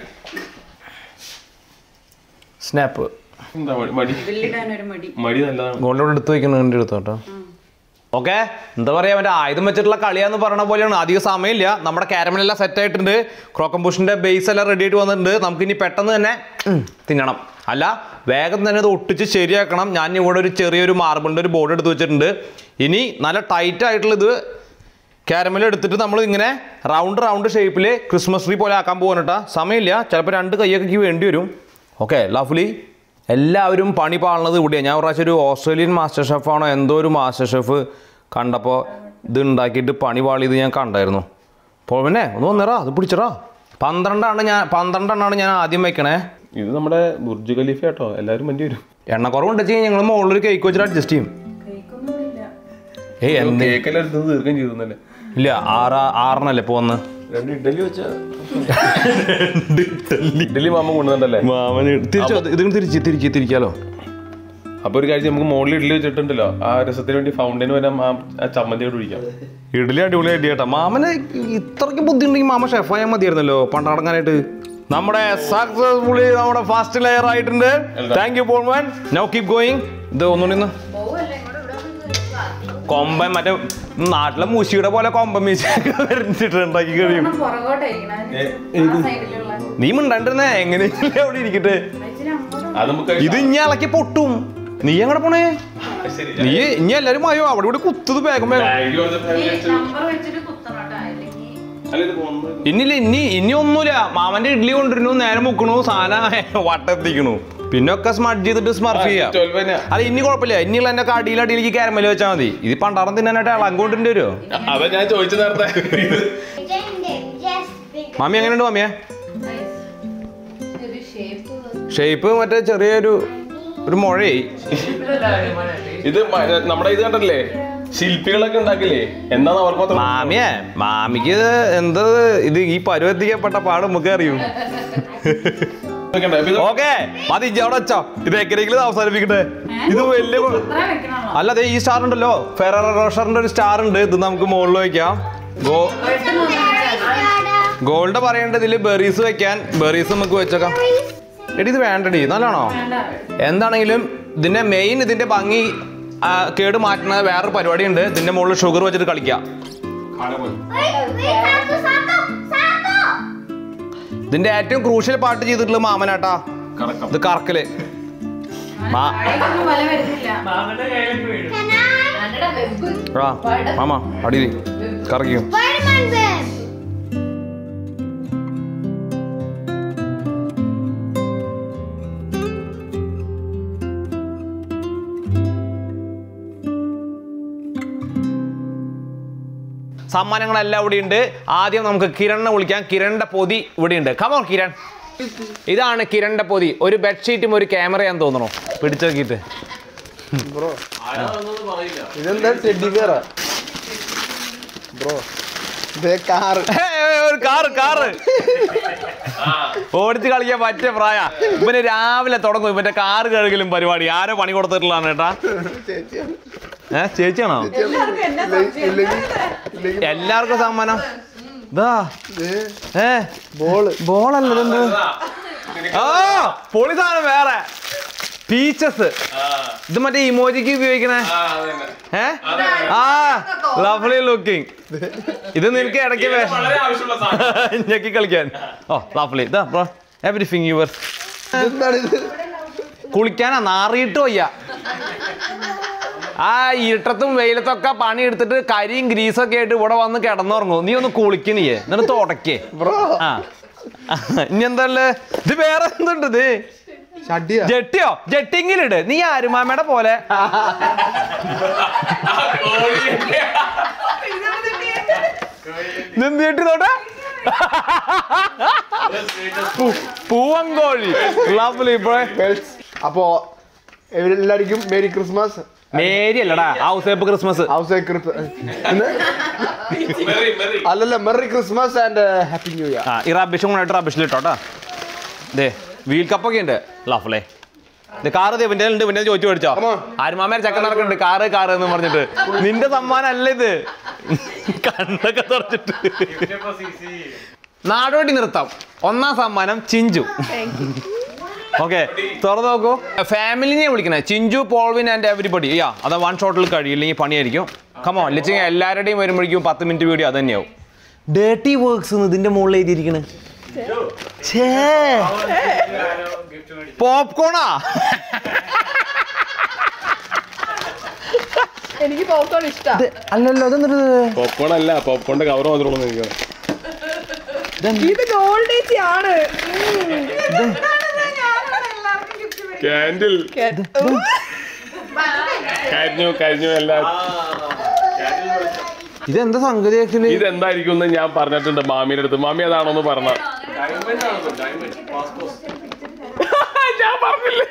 Speaker 1: സ്നാപ്പ്
Speaker 4: എന്താ മടി മടി
Speaker 3: ബില്ലിടാനൊരു മടി
Speaker 4: മടി നല്ലതാണ്
Speaker 1: ഗോൾഡോട് എടുത്ത് വെക്കണ എടുത്തു കേട്ടോ ഓക്കെ എന്താ പറയാ മറ്റേ ആയുധം വെച്ചിട്ടുള്ള കളിയാന്ന് പറഞ്ഞ പോലെയാണ് അധികം സമയമില്ല നമ്മുടെ കാരമലെല്ലാം സെറ്റ് ആയിട്ടുണ്ട് ക്രോക്കം ബുഷിന്റെ ബേസ് എല്ലാം റെഡി ആയിട്ട് വന്നിട്ടുണ്ട് നമുക്ക് ഇനി പെട്ടെന്ന് തന്നെ ഉം, തിന്നണം അല്ല വേഗം തന്നെ ഇത് ഒട്ടിച്ച് ശരിയാക്കണം ഞാൻ ഇവിടെ ഒരു ചെറിയൊരു മാർബിളിന്റെ ഒരു ബോർഡ് എടുത്ത് വെച്ചിട്ടുണ്ട് ഇനി നല്ല ടൈറ്റ് ആയിട്ടുള്ള ഇത് കാരമൽ എടുത്തിട്ട് നമ്മൾ ഇങ്ങനെ റൗണ്ട് റൗണ്ട് ഷേപ്പിൽ ക്രിസ്മസ് ട്രീ പോലെ ആക്കാൻ പോകാനട്ടാ സമയമില്ല ചിലപ്പോൾ രണ്ട് കൈയൊക്കെ എനിക്ക് വേണ്ടി വരും ഓക്കെ ലവ്ലി എല്ലാവരും പണി പാളുന്നത് ഇവിടെയാണ് ഞാൻ ഒരു പ്രാവശ്യം ഒരു ഓസ്ട്രേലിയൻ മാസ്റ്റർ ഷെഫാണോ എന്തോ ഒരു മാസ്റ്റർ ഷെഫ് കണ്ടപ്പോൾ ഇത് ഉണ്ടാക്കിയിട്ട് പണി പാളിയത് ഞാൻ കണ്ടായിരുന്നു അപ്പോൾ പിന്നെ ഒന്ന് വന്നേറാ അത് പിടിച്ചറാ പന്ത്രണ്ടാണ് ഞാൻ പന്ത്രണ്ടെണ്ണാണ് ഞാൻ ആദ്യം വെക്കണേ
Speaker 4: ഇത് നമ്മുടെ ബുർജ് ഖലീഫ കേട്ടോ എല്ലാരും വണ്ടി വരും
Speaker 1: എണ്ണ കുറവുണ്ട് വെച്ച് ഞങ്ങൾ മുകളിൽ ഒരു കേക്ക് വെച്ചിട്ട് അഡ്ജസ്റ്റ് ചെയ്യും
Speaker 3: കഴിക്കൊന്നും ഇല്ല
Speaker 1: ഏയ് എന്ത്
Speaker 4: കേക്കെല്ലാം എടുത്തത് തീർക്കാൻ ചെയ്തല്ലേ
Speaker 1: ഇല്ല ആറ് ആറെണ്ണല്ലേ ഇപ്പോൾ വന്ന്
Speaker 4: രണ്ട് ഇഡലി വെച്ച ഇഡലി മാമ കൊണ്ടുവന്നല്ലേ
Speaker 1: മാമന് തിരിച്ചോ ഇതിന് തിരിച്ച് തിരിച്ച് തിരിക്കാലോ
Speaker 4: അപ്പൊ ഒരു കാര്യം നമുക്ക് മുകളിൽ ഇഡലി വെച്ചിട്ടുണ്ടല്ലോ ആ രസത്തിന് വേണ്ടി ഫൗണ്ടൈൻ വരാൻ ആ ആ ചമ്മന്തിയോട് ഒഴിക്കാം
Speaker 1: ഇഡലി അടിപൊളി ഐഡിയ കേട്ടോ മാമന് ഇത്രയ്ക്ക് ബുദ്ധി ഉണ്ടെങ്കിൽ മാമ ഷെഫായാൽ മതിയായിരുന്നല്ലോ പണ്ടടങ്ങാനായിട്ട് നമ്മുടെ സക്സസ്ഫുള്ളി നമ്മുടെ ഫസ്റ്റ് ലെയർ ആയിട്ടുണ്ട് താങ്ക് യു പോൾമാൻ നൗ കീപ് ഗോയിങ് ഇത് ഒന്നുകൂടി ഒന്ന്
Speaker 3: പോവല്ലേ ഇങ്ങോട്ട് ഇവിടെ വന്ന്
Speaker 1: കൊമ്പൻ മറ്റേ നാട്ടിലെ മുശിയുടെ പോലെ കൊമ്പൻ മീശയൊക്കെ വരച്ചിട്ട് ഉണ്ടാക്കി കഴിയും
Speaker 3: ഒരെണ്ണം പുറകോട്ടായിരിക്കണം ആ സൈഡിലുള്ള
Speaker 1: നീ മിണ്ടാണ്ടിരുന്നേ എങ്ങനെയെങ്കിലും അവിടെ ഇരിക്കട്ടെ
Speaker 3: ഇച്ചിരി അങ്ങോട്ട്
Speaker 4: അത് നമുക്ക്
Speaker 1: ഇത് ഇനി ഇളക്കി പൊട്ടും നീ എങ്ങനെ പോണേ നീ ഇനി എല്ലാരും ആയോ അവിടെ ഇവിടെ കുത്തത് വേഗം വേഗം
Speaker 3: ഈ നമ്പർ വെച്ചിട്ട് കുത്തണം കേട്ടോ അല്ലെങ്കിൽ
Speaker 1: ഇന്നില്ല ഇനി ഇനി ഒന്നുമില്ല മാമന്റെ ഇഡ്ഡലി കൊണ്ടിരുന്നു നേരെ മുക്കണു സാധനം വട്ടെത്തിക്കണു പിന്നെ ഒക്കെ സ്മഡ് ചെയ്തിട്ട് സ്മർഫ് ചെയ്യാം അല്ല ഇനി കുഴപ്പമില്ല ഇനിയുള്ള എന്റെ കടിയിൽ അടിയിലേക്ക് കാരമല് വെച്ചാൽ മതി ഇത് പണ്ടാറം തിന്നാനായിട്ട് ഇളം കൊണ്ടിട്ട് വരുമോ
Speaker 4: അതാ ഞാൻ ചോദിച്ചു നേരത്തെ
Speaker 1: മാമി എങ്ങനെയുണ്ട് മാമിയെ
Speaker 3: ഒരു ഷേപ്പ്
Speaker 1: ഷേപ്പ് മറ്റേ ചെറിയൊരു ഒരു മുഴയായി
Speaker 4: ഇത് മ- നമ്മുടെ ഇത് കണ്ടല്ലേ ശില്പികളൊക്കെ ഉണ്ടാക്കില്ലേ എന്താന്ന് അവർക്ക് മാത്രം
Speaker 1: മാമിയെ മാമിക്ക് ഇത് എന്താ ഇത് ഈ പരുവത്തിക്കപ്പെട്ട പാട് നമുക്ക് അറിയൂ
Speaker 4: നോക്കണ്ടേ? അപ്പൊ ഇത്
Speaker 1: ഓക്കെ മതി ഇജ്ജ് അവിടെ വെച്ചോ ഇത് എങ്ങനെയെങ്കിലും അവസാനിപ്പിക്കട്ടെ ഇത് വലിയ കൊ-
Speaker 3: ഇത്ര വെക്കണല്ലോ
Speaker 1: അല്ല ദേ ഈ സ്റ്റാർ ഉണ്ടല്ലോ ഫെറർ റോഷറിന്റെ ഒരു സ്റ്റാർ ഉണ്ട് ഇത് നമുക്ക് മുകളിൽ വെക്കാം ഗോ
Speaker 3: പെട്ടെന്ന് ഒന്ന് വെച്ചാൽ
Speaker 1: ഗോൾഡ് പറയേണ്ടത് ഇതിൽ ബെറീസ് വെക്കാൻ ബെറീസ് നമുക്ക് വെച്ചേക്കാം എടി ഇത് വേണ്ടടി നല്ലതാണോ എന്താണെങ്കിലും ഇതിന്റെ മെയിൻ ഇതിന്റെ ഭംഗി ആ, കേട് മാറ്റുന്ന വേറൊരു പരിപാടിയുണ്ട് ഇതിന്റെ മുകളിൽ ഷുഗർ വെച്ചിട്ട് കളിക്കാം ഇതിന്റെ ഏറ്റവും ക്രൂഷ്യൽ പാട്ട് ചെയ്തിട്ടുള്ള മാമനാട്ടാ
Speaker 4: കറക്കം
Speaker 1: ഇത് കറക്കല് മാ-
Speaker 3: അടിയൊന്നും വില വരുന്നില്ല
Speaker 1: ആ, മാമ അടിയിൽ കറക്കിയോ സമ്മാനങ്ങളെല്ലാം ഇവിടെ ഉണ്ട് ആദ്യം നമുക്ക് കിരണിനെ വിളിക്കാം കിരണിന്റെ പൊതി ഇവിടെ ഉണ്ട് കമോൺ കിരൺ ഇതാണ് കിരണിന്റെ പൊതി ഒരു ബെഡ്ഷീറ്റും ഒരു ക്യാമറയാന്ന് തോന്നണോ പിടിച്ചു നോക്കിയിട്ട്
Speaker 2: ബ്രോ ഇതെന്താ ടെഡി ബിയറാ ബ്രോ ഇതേ കാറ്
Speaker 1: ഒരു കാറ് കാറ് ഓടിച്ച് കളിക്കാൻ പറ്റിയ പ്രായ ഇവന് രാവിലെ തുടങ്ങും ഇവന്റെ കാറ് കഴുകലും പരിപാടി ആരോ പണി കൊടുത്തിട്ടുള്ളതാണ് കേട്ടാ
Speaker 2: ചേച്ചിയാണ്
Speaker 1: ഏ ചേച്ചിയാണോ
Speaker 2: ഇല്ലെങ്കിൽ ഇല്ലെങ്കിൽ
Speaker 1: എല്ലാവർക്കും സമ്മാനം ഇതാ
Speaker 2: ഇത്
Speaker 1: ഏ
Speaker 2: ബോള്
Speaker 1: ബോളല്ല ഇതെന്ത് ആ പൊളി സാധനം വേറെ പീച്ചസ് ഇത് മറ്റേ ഇമോജിക്ക് ഉപയോഗിക്കണേ ഏ ആ ലവ്ലി ലുക്കിംഗ് ഇത് നിനക്ക് ഇടയ്ക്ക് വേ-
Speaker 4: വളരെ ആവശ്യമുള്ള സാധനം
Speaker 1: ഞെക്കി കളിക്കാൻ ഓ ലവ്ലി ഇതാ ബ്രോ എവറിങ് യുവർ
Speaker 2: ഇതെന്താണ് ഇത്
Speaker 1: കുളിക്കാനാ നാറിയിട്ട് വയ്യ ആ ഇരുട്ടത്തും വെയിലത്തൊക്കെ പണി എടുത്തിട്ട് കരിയും ഗ്രീസും ഒക്കെ ആയിട്ട് ഇവിടെ വന്ന് കിടന്നുറങ്ങും നീ ഒന്ന് കുളിക്കണിയേ എന്നിട്ട് തുടക്കേ
Speaker 2: ബ്രോ
Speaker 1: ആ ഇനി എന്തല്ലേ ഇത് വേറെ എന്തുണ്ട് ഇത്
Speaker 2: ഷഡിയാ
Speaker 1: ജെട്ടിയോ ജെട്ടിങ്ങിലിട് നീ ആരുമാമയുടെ പോലെ നിന്നിട്ട് നോട്ടെ പൂവങ്കോഴി ലവ്ലി ബ്രോ
Speaker 2: ഗേൾസ് അപ്പോ എല്ലാവർക്കും മേരി ക്രിസ്മസ്
Speaker 1: മേരി അല്ലടാ house wipe Christmas
Speaker 2: house
Speaker 4: merry merry
Speaker 2: അല്ലല്ല merry Christmas and happy new year
Speaker 1: ആ ഈ റബിഷും കൂടെ റബിഷിൽ ഇട്ടോട്ടാ ദേ വീൽ കപ്പൊക്കെ ഉണ്ട് ലഫ്ലേ ഇത് കാറ് ദേ ഇവന്റെ ഉണ്ട് ഇവന്റെ ചോദിച്ചു മേടിച്ചോ
Speaker 2: Come on.
Speaker 1: ആരുമാമേരെ ചക്കൻ നടക്കുന്നുണ്ട് കാറ് കാറ് എന്ന് പറഞ്ഞിട്ട് നിന്റെ സമ്മാനം അല്ല ഇത് കണ്ണൊക്കെ തുറച്ചിട്ട് നാടോടി നൃത്തം ഒന്നാം സമ്മാനം ചിഞ്ചു ഓക്കെ തുറന്നു നോക്കൂ ഫാമിലിനെ വിളിക്കണേ Chinchu Paulvin and everybody yeah അത് വൺ ഷോട്ടിൽ കഴിയില്ലെങ്കിൽ പണിയായിരിക്കും കമോ ഇല്ലെങ്കിൽ എല്ലാവരുടെയും വരുമ്പോഴേക്കും പത്ത് മിനിറ്റ് വീഡിയോ അത് തന്നെയാവും ഡേർട്ടി വർക്ക്സ് ഇതിന്റെ മുകളിൽ എഴുതിയിരിക്കണ് ഛേ പോപ്കോണാ
Speaker 5: എനിക്ക് പോപ്കോൺ ഇഷ്ടമാണ്
Speaker 1: അല്ലല്ലോ അതെന്ത്
Speaker 4: പോപ്കോൺ അല്ല പോപ്കോണിന്റെ കവർ മാത്രമുള്ളൂ എനിക്കാണ്
Speaker 5: ഇത് ഗോൾഡേച്ചി ആണ്
Speaker 4: കാൻഡിൽ കരിഞ്ഞു കരിഞ്ഞു എല്ലാം
Speaker 1: ഇതെന്താ സംഗതി ആക്ച്വലി
Speaker 4: ഇതെന്തായിരിക്കും എന്ന് ഞാൻ പറഞ്ഞിട്ടുണ്ട് മാമിയുടെ അടുത്ത് മാമി അതാണോന്ന് പറഞ്ഞ ഞാൻ പറഞ്ഞില്ലേ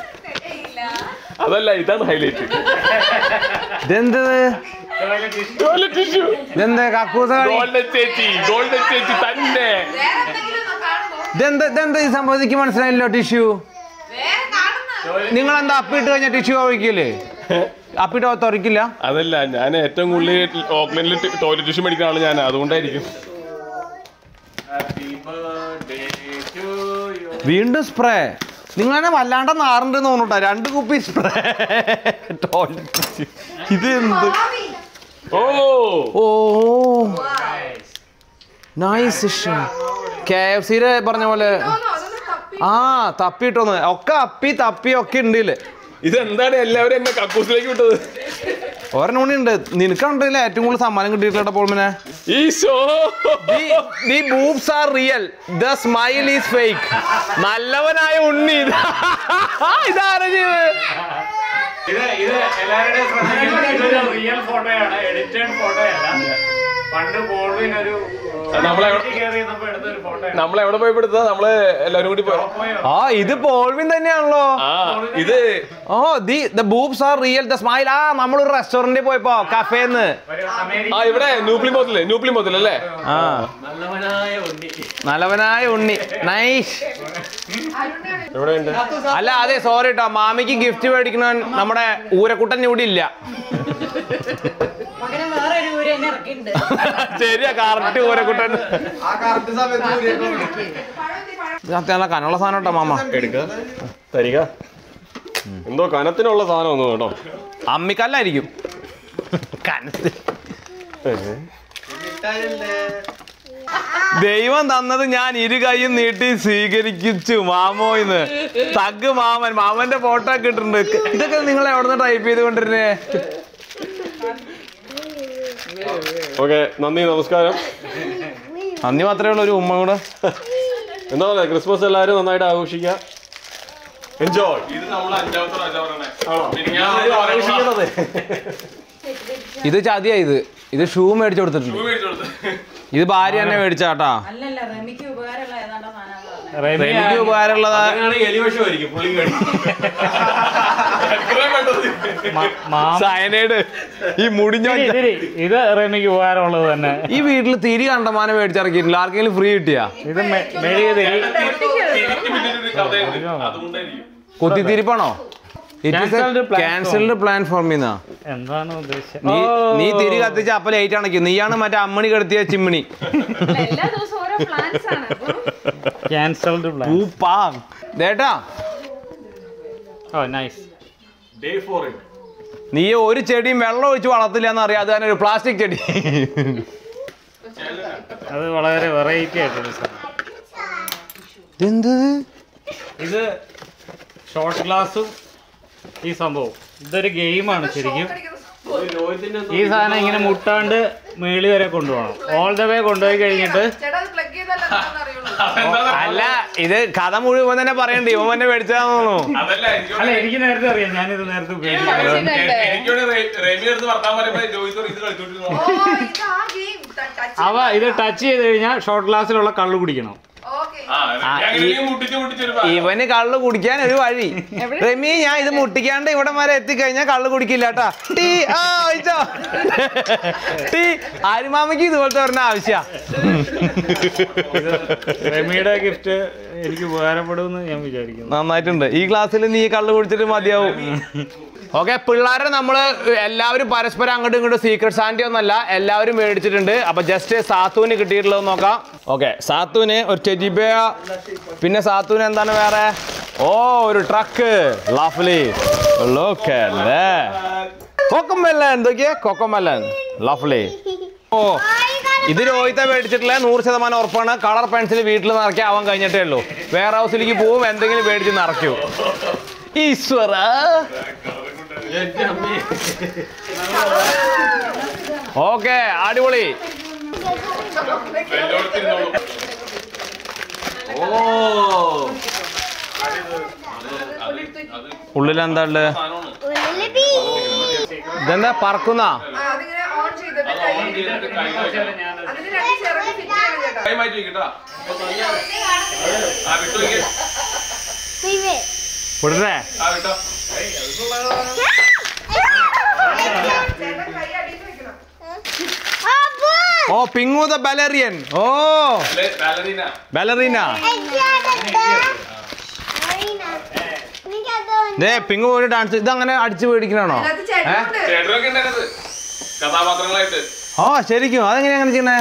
Speaker 4: അതല്ല ഇതാണ് ഹൈലൈറ്റ്
Speaker 1: ഇതെന്ത്
Speaker 4: ടോയ്ലറ്റ് ടിഷ്യൂ
Speaker 1: ഇതെന്താ കക്കൂസ കളി
Speaker 4: ഗോൾഡൻ ചേച്ചി ഗോൾഡൻ ചേച്ചി തന്നെ
Speaker 1: ഇതെന്താ ഇതെന്താ ഈ സംഭവത്തിക്ക് മനസ്സിലായില്ലോ ടിഷ്യൂ നിങ്ങൾ എന്താ അപ്പിട്ട് കഴിഞ്ഞാൽ ടിഷ്യൂ ഒഴിക്കില്ലേ അപ്പിട്ട് തുറക്കില്ല
Speaker 4: അതല്ല ഞാൻ ഏറ്റവും കൂടുതൽ ഓക്ലൻഡിൽ ടോയ്ലറ്റ് ടിഷ്യൂ മേടിക്കുന്ന ആള് ഞാൻ അതുകൊണ്ടായിരിക്കും
Speaker 1: വീണ്ടും സ്പ്രേ നിങ്ങൾ തന്നെ വല്ലാണ്ട് നാറുണ്ട് തോന്നുട്ടാ രണ്ട് കുപ്പി സ്പ്രേ ഇത് എന്ത്
Speaker 4: oh
Speaker 1: oh nice K F സിയിലെ പറഞ്ഞ പോലെ ആ തപ്പിട്ടോന്ന് ഒക്കെ അപ്പി തപ്പി ഒക്കെ ഉണ്ട് ഇതില്
Speaker 4: ഇതെന്താണ് എല്ലാവരും എന്നെ കക്കൂസിലേക്ക് വിട്ടത്
Speaker 1: ഒരെണ്ണൂണി ഉണ്ട് നിനക്കുണ്ടല്ലേ ഏറ്റവും കൂടുതൽ സമ്മാനം കിട്ടിയിട്ടുള്ള പോൾമിനെ
Speaker 4: ഈശോ
Speaker 1: the boobs are real the smile is fake നല്ലവനായ ഉണ്ണി ഇത് ഇതാരാ ചെയ്തത്
Speaker 6: ഇത് ഇത് എല്ലാവരുടെയും ശ്രദ്ധിക്കുന്നത് ഇതൊരു റിയൽ ഫോട്ടോയാണ് എഡിറ്റഡ് ഫോട്ടോയല്ല പണ്ട് ബോൾവിൻ ഒരു
Speaker 4: നമ്മളെവിടെ-
Speaker 6: കയറി ചെന്നപ്പോ എടുത്ത ഒരു ഫോട്ടോയാണ്
Speaker 4: നമ്മൾ എവിടെ പോയി പെടുത്താ നമ്മള് എല്ലാവരും കൂടി പോയി
Speaker 1: ആ ഇത് പോൾവിൻ തന്നെയാണല്ലോ
Speaker 4: ആ ഇത്
Speaker 1: oh the the boobs are real the smile ആ നമ്മളൊരു റെസ്റ്റോറന്റിൽ പോയപ്പോ കഫേന്ന്
Speaker 6: ഒരു അമേരിക്ക
Speaker 4: ആ ഇവിടെ ന്യൂപ്ലി മോത്തില് ന്യൂപ്ലി മോത്തില് അല്ലേ
Speaker 1: ആ
Speaker 6: നല്ലവനായ ഉണ്ണി
Speaker 1: നല്ലവനായ ഉണ്ണി നൈസ്
Speaker 4: എവിടെ ഉണ്ട്
Speaker 1: അല്ല അതെ സോറി കേട്ടോ മാമിക്ക് ഗിഫ്റ്റ് മേടിക്കണ നമ്മുടെ ഊരക്കുട്ടൻ ഇവിടെ ഇല്ല
Speaker 3: പകരം വേറെ ഒരു ഊര് തന്നെ ഇറക്കിയിട്ടുണ്ട്
Speaker 1: ശരിയാ കറക്റ്റ് ഊരക്കുട്ടൻ
Speaker 2: ആ കറക്റ്റ് സമയത്ത്
Speaker 1: ഇത് അത്യാവശ്യം കനുള്ള സാധനം കേട്ടോ മാമ
Speaker 4: എടുക്ക തരിക എന്തോ കനത്തിനുള്ള സാധനം ഒന്നും കേട്ടോ
Speaker 1: അമ്മിക്കല്ലായിരിക്കും കനത്ത് ദൈവം തന്നത് ഞാൻ ഇരു കൈയും നീട്ടി സ്വീകരിച്ചു മാമോയിന്ന് തഗ് മാമൻ മാമന്റെ ഫോട്ടോ ഒക്കെ ഇട്ടിട്ടുണ്ട് ഇതൊക്കെ നിങ്ങൾ എവിടെ നിന്ന് ടൈപ്പ് ചെയ്ത് കൊണ്ടിരുന്നേ
Speaker 4: ഓക്കെ നന്ദി നമസ്കാരം
Speaker 1: നന്ദി മാത്രമേ ഉള്ളൂ ഒരു ഉമ്മ കൂടെ
Speaker 4: എന്താ പറയുക ക്രിസ്മസ് എല്ലാവരും നന്നായിട്ട് ആഘോഷിക്കുക എൻജോയ് ഇത് നമ്മൾ അഞ്ചാമത്തെ പ്രാവശ്യം ആഘോഷിക്കണത്
Speaker 1: ഇത് ചതിയാ ഇത് ഇത് ഷൂ മേടിച്ചു കൊടുത്തിട്ടുണ്ട് ഇത് ഭാര്യ തന്നെ മേടിച്ചാട്ടാ
Speaker 3: അല്ലല്ല റമിക്ക് ഉപകാരമുള്ള ഏതാണ്ട് സാധനങ്ങളാണ്
Speaker 1: എനിക്ക് ഉപകാരമുള്ളതാ
Speaker 4: എലിവശമായിരിക്കും പുള്ളി
Speaker 1: സയനൈഡ് ഈ മുടിഞ്ഞ
Speaker 6: ഇത് റമിക്ക് ഉപകാരമുള്ളത് തന്നെ
Speaker 1: ഈ വീട്ടിൽ തിരി കണ്ടമാനം മേടിച്ചിറക്കിയിട്ടില്ല ആർക്കെങ്കിലും ഫ്രീ കിട്ടിയാ
Speaker 6: ഇത് മെഴുകുതിരി
Speaker 4: അതുകൊണ്ടായിരിക്കും
Speaker 1: കുത്തിത്തിരിപ്പാണോ
Speaker 6: Cancelled platform.
Speaker 1: ക്യാൻസൽഡ് പ്ലാറ്റ്ഫോമിൽ
Speaker 6: എന്താണ് ഉദ്ദേശിച്ചത്
Speaker 1: നീ നീ തിരി കത്തിച്ച അപ്പൊ ലൈറ്റ് അണയ്ക്കും നീയാണ് മറ്റേ അമ്മണി കടത്തിയ ചിമ്മിണി
Speaker 3: എല്ലാ ദിവസവും ഓരോ പ്ലാൻസ് ആണ്
Speaker 6: ക്യാൻസൽഡ് പ്ലാൻ
Speaker 1: പൂപ്പാ ദേട്ടാ
Speaker 6: ഓ നൈസ്
Speaker 4: ഡേ ഫോർ
Speaker 1: നീ ഒരു ചെടിയും വെള്ളം ഒഴിച്ച് വളർത്തില്ല എന്ന് അറിയാം അത് തന്നെ ഒരു പ്ലാസ്റ്റിക് ചെടി
Speaker 6: അത് വളരെ വെറൈറ്റി ആയിട്ടൊരു സാധനം
Speaker 1: എന്ത്
Speaker 6: ഇത് ഷോർട്ട് ഗ്ലാസും ഈ സംഭവം ഇതൊരു ഗെയിമാണ് ശരിക്കും ഈ സാധനം ഇങ്ങനെ മുട്ടാണ്ട് മേളി വരെ കൊണ്ടുപോകണം ഓൾ ദ വേ കൊണ്ടുപോയി കഴിഞ്ഞിട്ട്
Speaker 5: ചേട്ടാ അത് പ്ലഗ് ചെയ്തല്ലോ അറിയുള്ളൂ
Speaker 1: അല്ല ഇത് കഥ മുഴുവൻ തന്നെ പറയണ്ടേ ഇവൻ തന്നെ മേടിച്ചതാന്ന് തോന്നുന്നു
Speaker 4: അതല്ല
Speaker 6: അല്ല എനിക്ക് നേരത്തെ അറിയാം ഞാനിത് നേരത്തെ ഉപയോഗിച്ചു
Speaker 4: എനിക്കോട് റെമി എടുത്ത് വർത്താൻ പറയുമ്പോ ജോയിസ് ഇത് കളിച്ചോണ്ടിരുന്നു
Speaker 5: ഓ ഇത് ആ ഗെയിം ടച്ച്
Speaker 6: അവ ഇത് ടച്ച് ചെയ്ത് കഴിഞ്ഞാൽ ഷോർട്ട് ഗ്ലാസ്സിലുള്ള കള്ള് കുടിക്കണം
Speaker 5: ഓക്കെ
Speaker 4: ആ
Speaker 1: ആ,
Speaker 4: അങ്ങനെ
Speaker 1: ഈ-
Speaker 4: നീ മുട്ടിച്ച് മുട്ടിച്ചൊരു
Speaker 1: ഇവന് കള്ള് കുടിക്കാൻ ഒരു വഴി റമി ഞാൻ ഇത് മുട്ടിക്കാണ്ട് ഇവിടെ വരെ എത്തിക്കഴിഞ്ഞാൽ കള്ള് കുടിക്കില്ല കേട്ടാ ടീ ആ ഒഴിച്ചോ ടീ ആരുമാമയ്ക്ക് ഇതുപോലത്തെ പറഞ്ഞ ആവശ്യ
Speaker 6: റെമിയുടെ ഗിഫ്റ്റ് എനിക്ക് ഉപകാരപ്പെടുമെന്ന് ഞാൻ വിചാരിക്കുന്നു
Speaker 1: നന്നായിട്ടുണ്ട് ഈ ക്ലാസ്സിൽ നീ കള്ള് കുടിച്ചിട്ട് മതിയാവും ഓക്കെ പിള്ളേരെ നമ്മൾ എല്ലാവരും പരസ്പരം അങ്ങോട്ടും ഇങ്ങോട്ടും സീക്രട്ട് സാൻഡി ഒന്നല്ല എല്ലാവരും മേടിച്ചിട്ടുണ്ട് അപ്പൊ ജസ്റ്റ് സാത്തുവിന് കിട്ടിയിട്ടുള്ളത് നോക്കാം ഓക്കെ സാത്തുവിന് ഒരു ടെജിബയ പിന്നെ സാത്തുവിന് എന്താണ് വേറെ ഓ ഒരു ട്രക്ക് ലഫ്ലി കൊക്കമല്ലൻ എന്തൊക്കെയാ കൊക്കമല്ലൻ ലഫ്ലി ഓ ഇത് രോഹിത്തെ മേടിച്ചിട്ടില്ല നൂറ് ശതമാനം ഉറപ്പാണ് കളർ പെൻസിൽ വീട്ടിൽ നിറയ്ക്കാൻ അവൻ കഴിഞ്ഞിട്ടേ ഉള്ളൂ വെയർ ഹൗസിലേക്ക് പോവും എന്തെങ്കിലും മേടിച്ച് നിറയ്ക്കൂ ഈശ്വര ഓക്കെ അടിപൊളി ഉള്ളിൽ എന്താ ഉള്ളത് ഇതെന്താ പറക്കുന്ന
Speaker 5: ആ അതിങ്ങനെ ഓൺ ചെയ്തിട്ട് കൈ അതിന് രണ്ട് ചിറക് ഫിറ്റ് ചെയ്യണം ചേട്ടാ
Speaker 4: കൈ മാറ്റി വെക്കട്ടാ ആ വിട്ടു വെക്ക്.
Speaker 1: വിടരേ
Speaker 4: ആ വിട്ടോ
Speaker 5: ചേട്ടൻ കൈ അടിയിൽ വെക്കണം
Speaker 1: ഓ പിങ്ങു ദ ബലറിയൻ ഓ
Speaker 4: അല്ലേ ബാലറീന
Speaker 1: ബലറീന ദേ പിങ്ങു ഒരു ഡാൻസ് ഇത് അങ്ങനെ അടിച്ചു മേടിക്കണോ
Speaker 5: അതിനകത്ത് ചേട്ടനുണ്ട്
Speaker 4: ചേട്ടനൊക്കെ ഉണ്ടായിരുന്നത് കഥാപാത്രങ്ങളായിട്ട്
Speaker 1: ഓ ശരിക്കും അതെങ്ങനെ അങ്ങനെ ചെയ്യണേ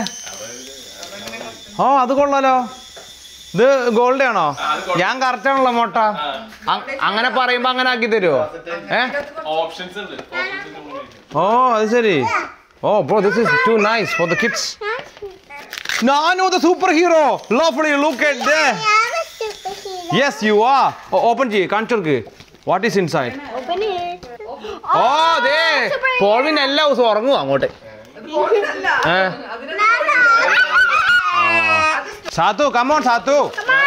Speaker 1: ഓ അത് കൊള്ളാലോ ഇത് ഗോൾഡ് ആണോ ഞാൻ കറക്റ്റ് ആണല്ലോ മോട്ട അ- അങ്ങനെ പറയുമ്പോ അങ്ങനെ ആക്കി തരുമോ ഏ
Speaker 4: ഓപ്ഷൻസ് ഉണ്ട്
Speaker 1: ഓ അത് ശരി oh bro this is to nice for the kids നാനോ ദ സൂപ്പർ ഹീറോ ലോഫ്ലി ലുക്ക് അറ്റ് യെസ് യു ആ ഓപ്പൺ ചെയ്യ് കാണിച്ചോർക്ക് വാട്ട് ഈസ് ഇൻസൈഡ് ഓ ദേ പോൾവിൻ എല്ലാ ദിവസവും ഉറങ്ങും അങ്ങോട്ട്
Speaker 5: പോയിട്ടല്ല
Speaker 1: ഏ
Speaker 5: അതിന്
Speaker 1: സാത്തു കമോൺ സാത്തു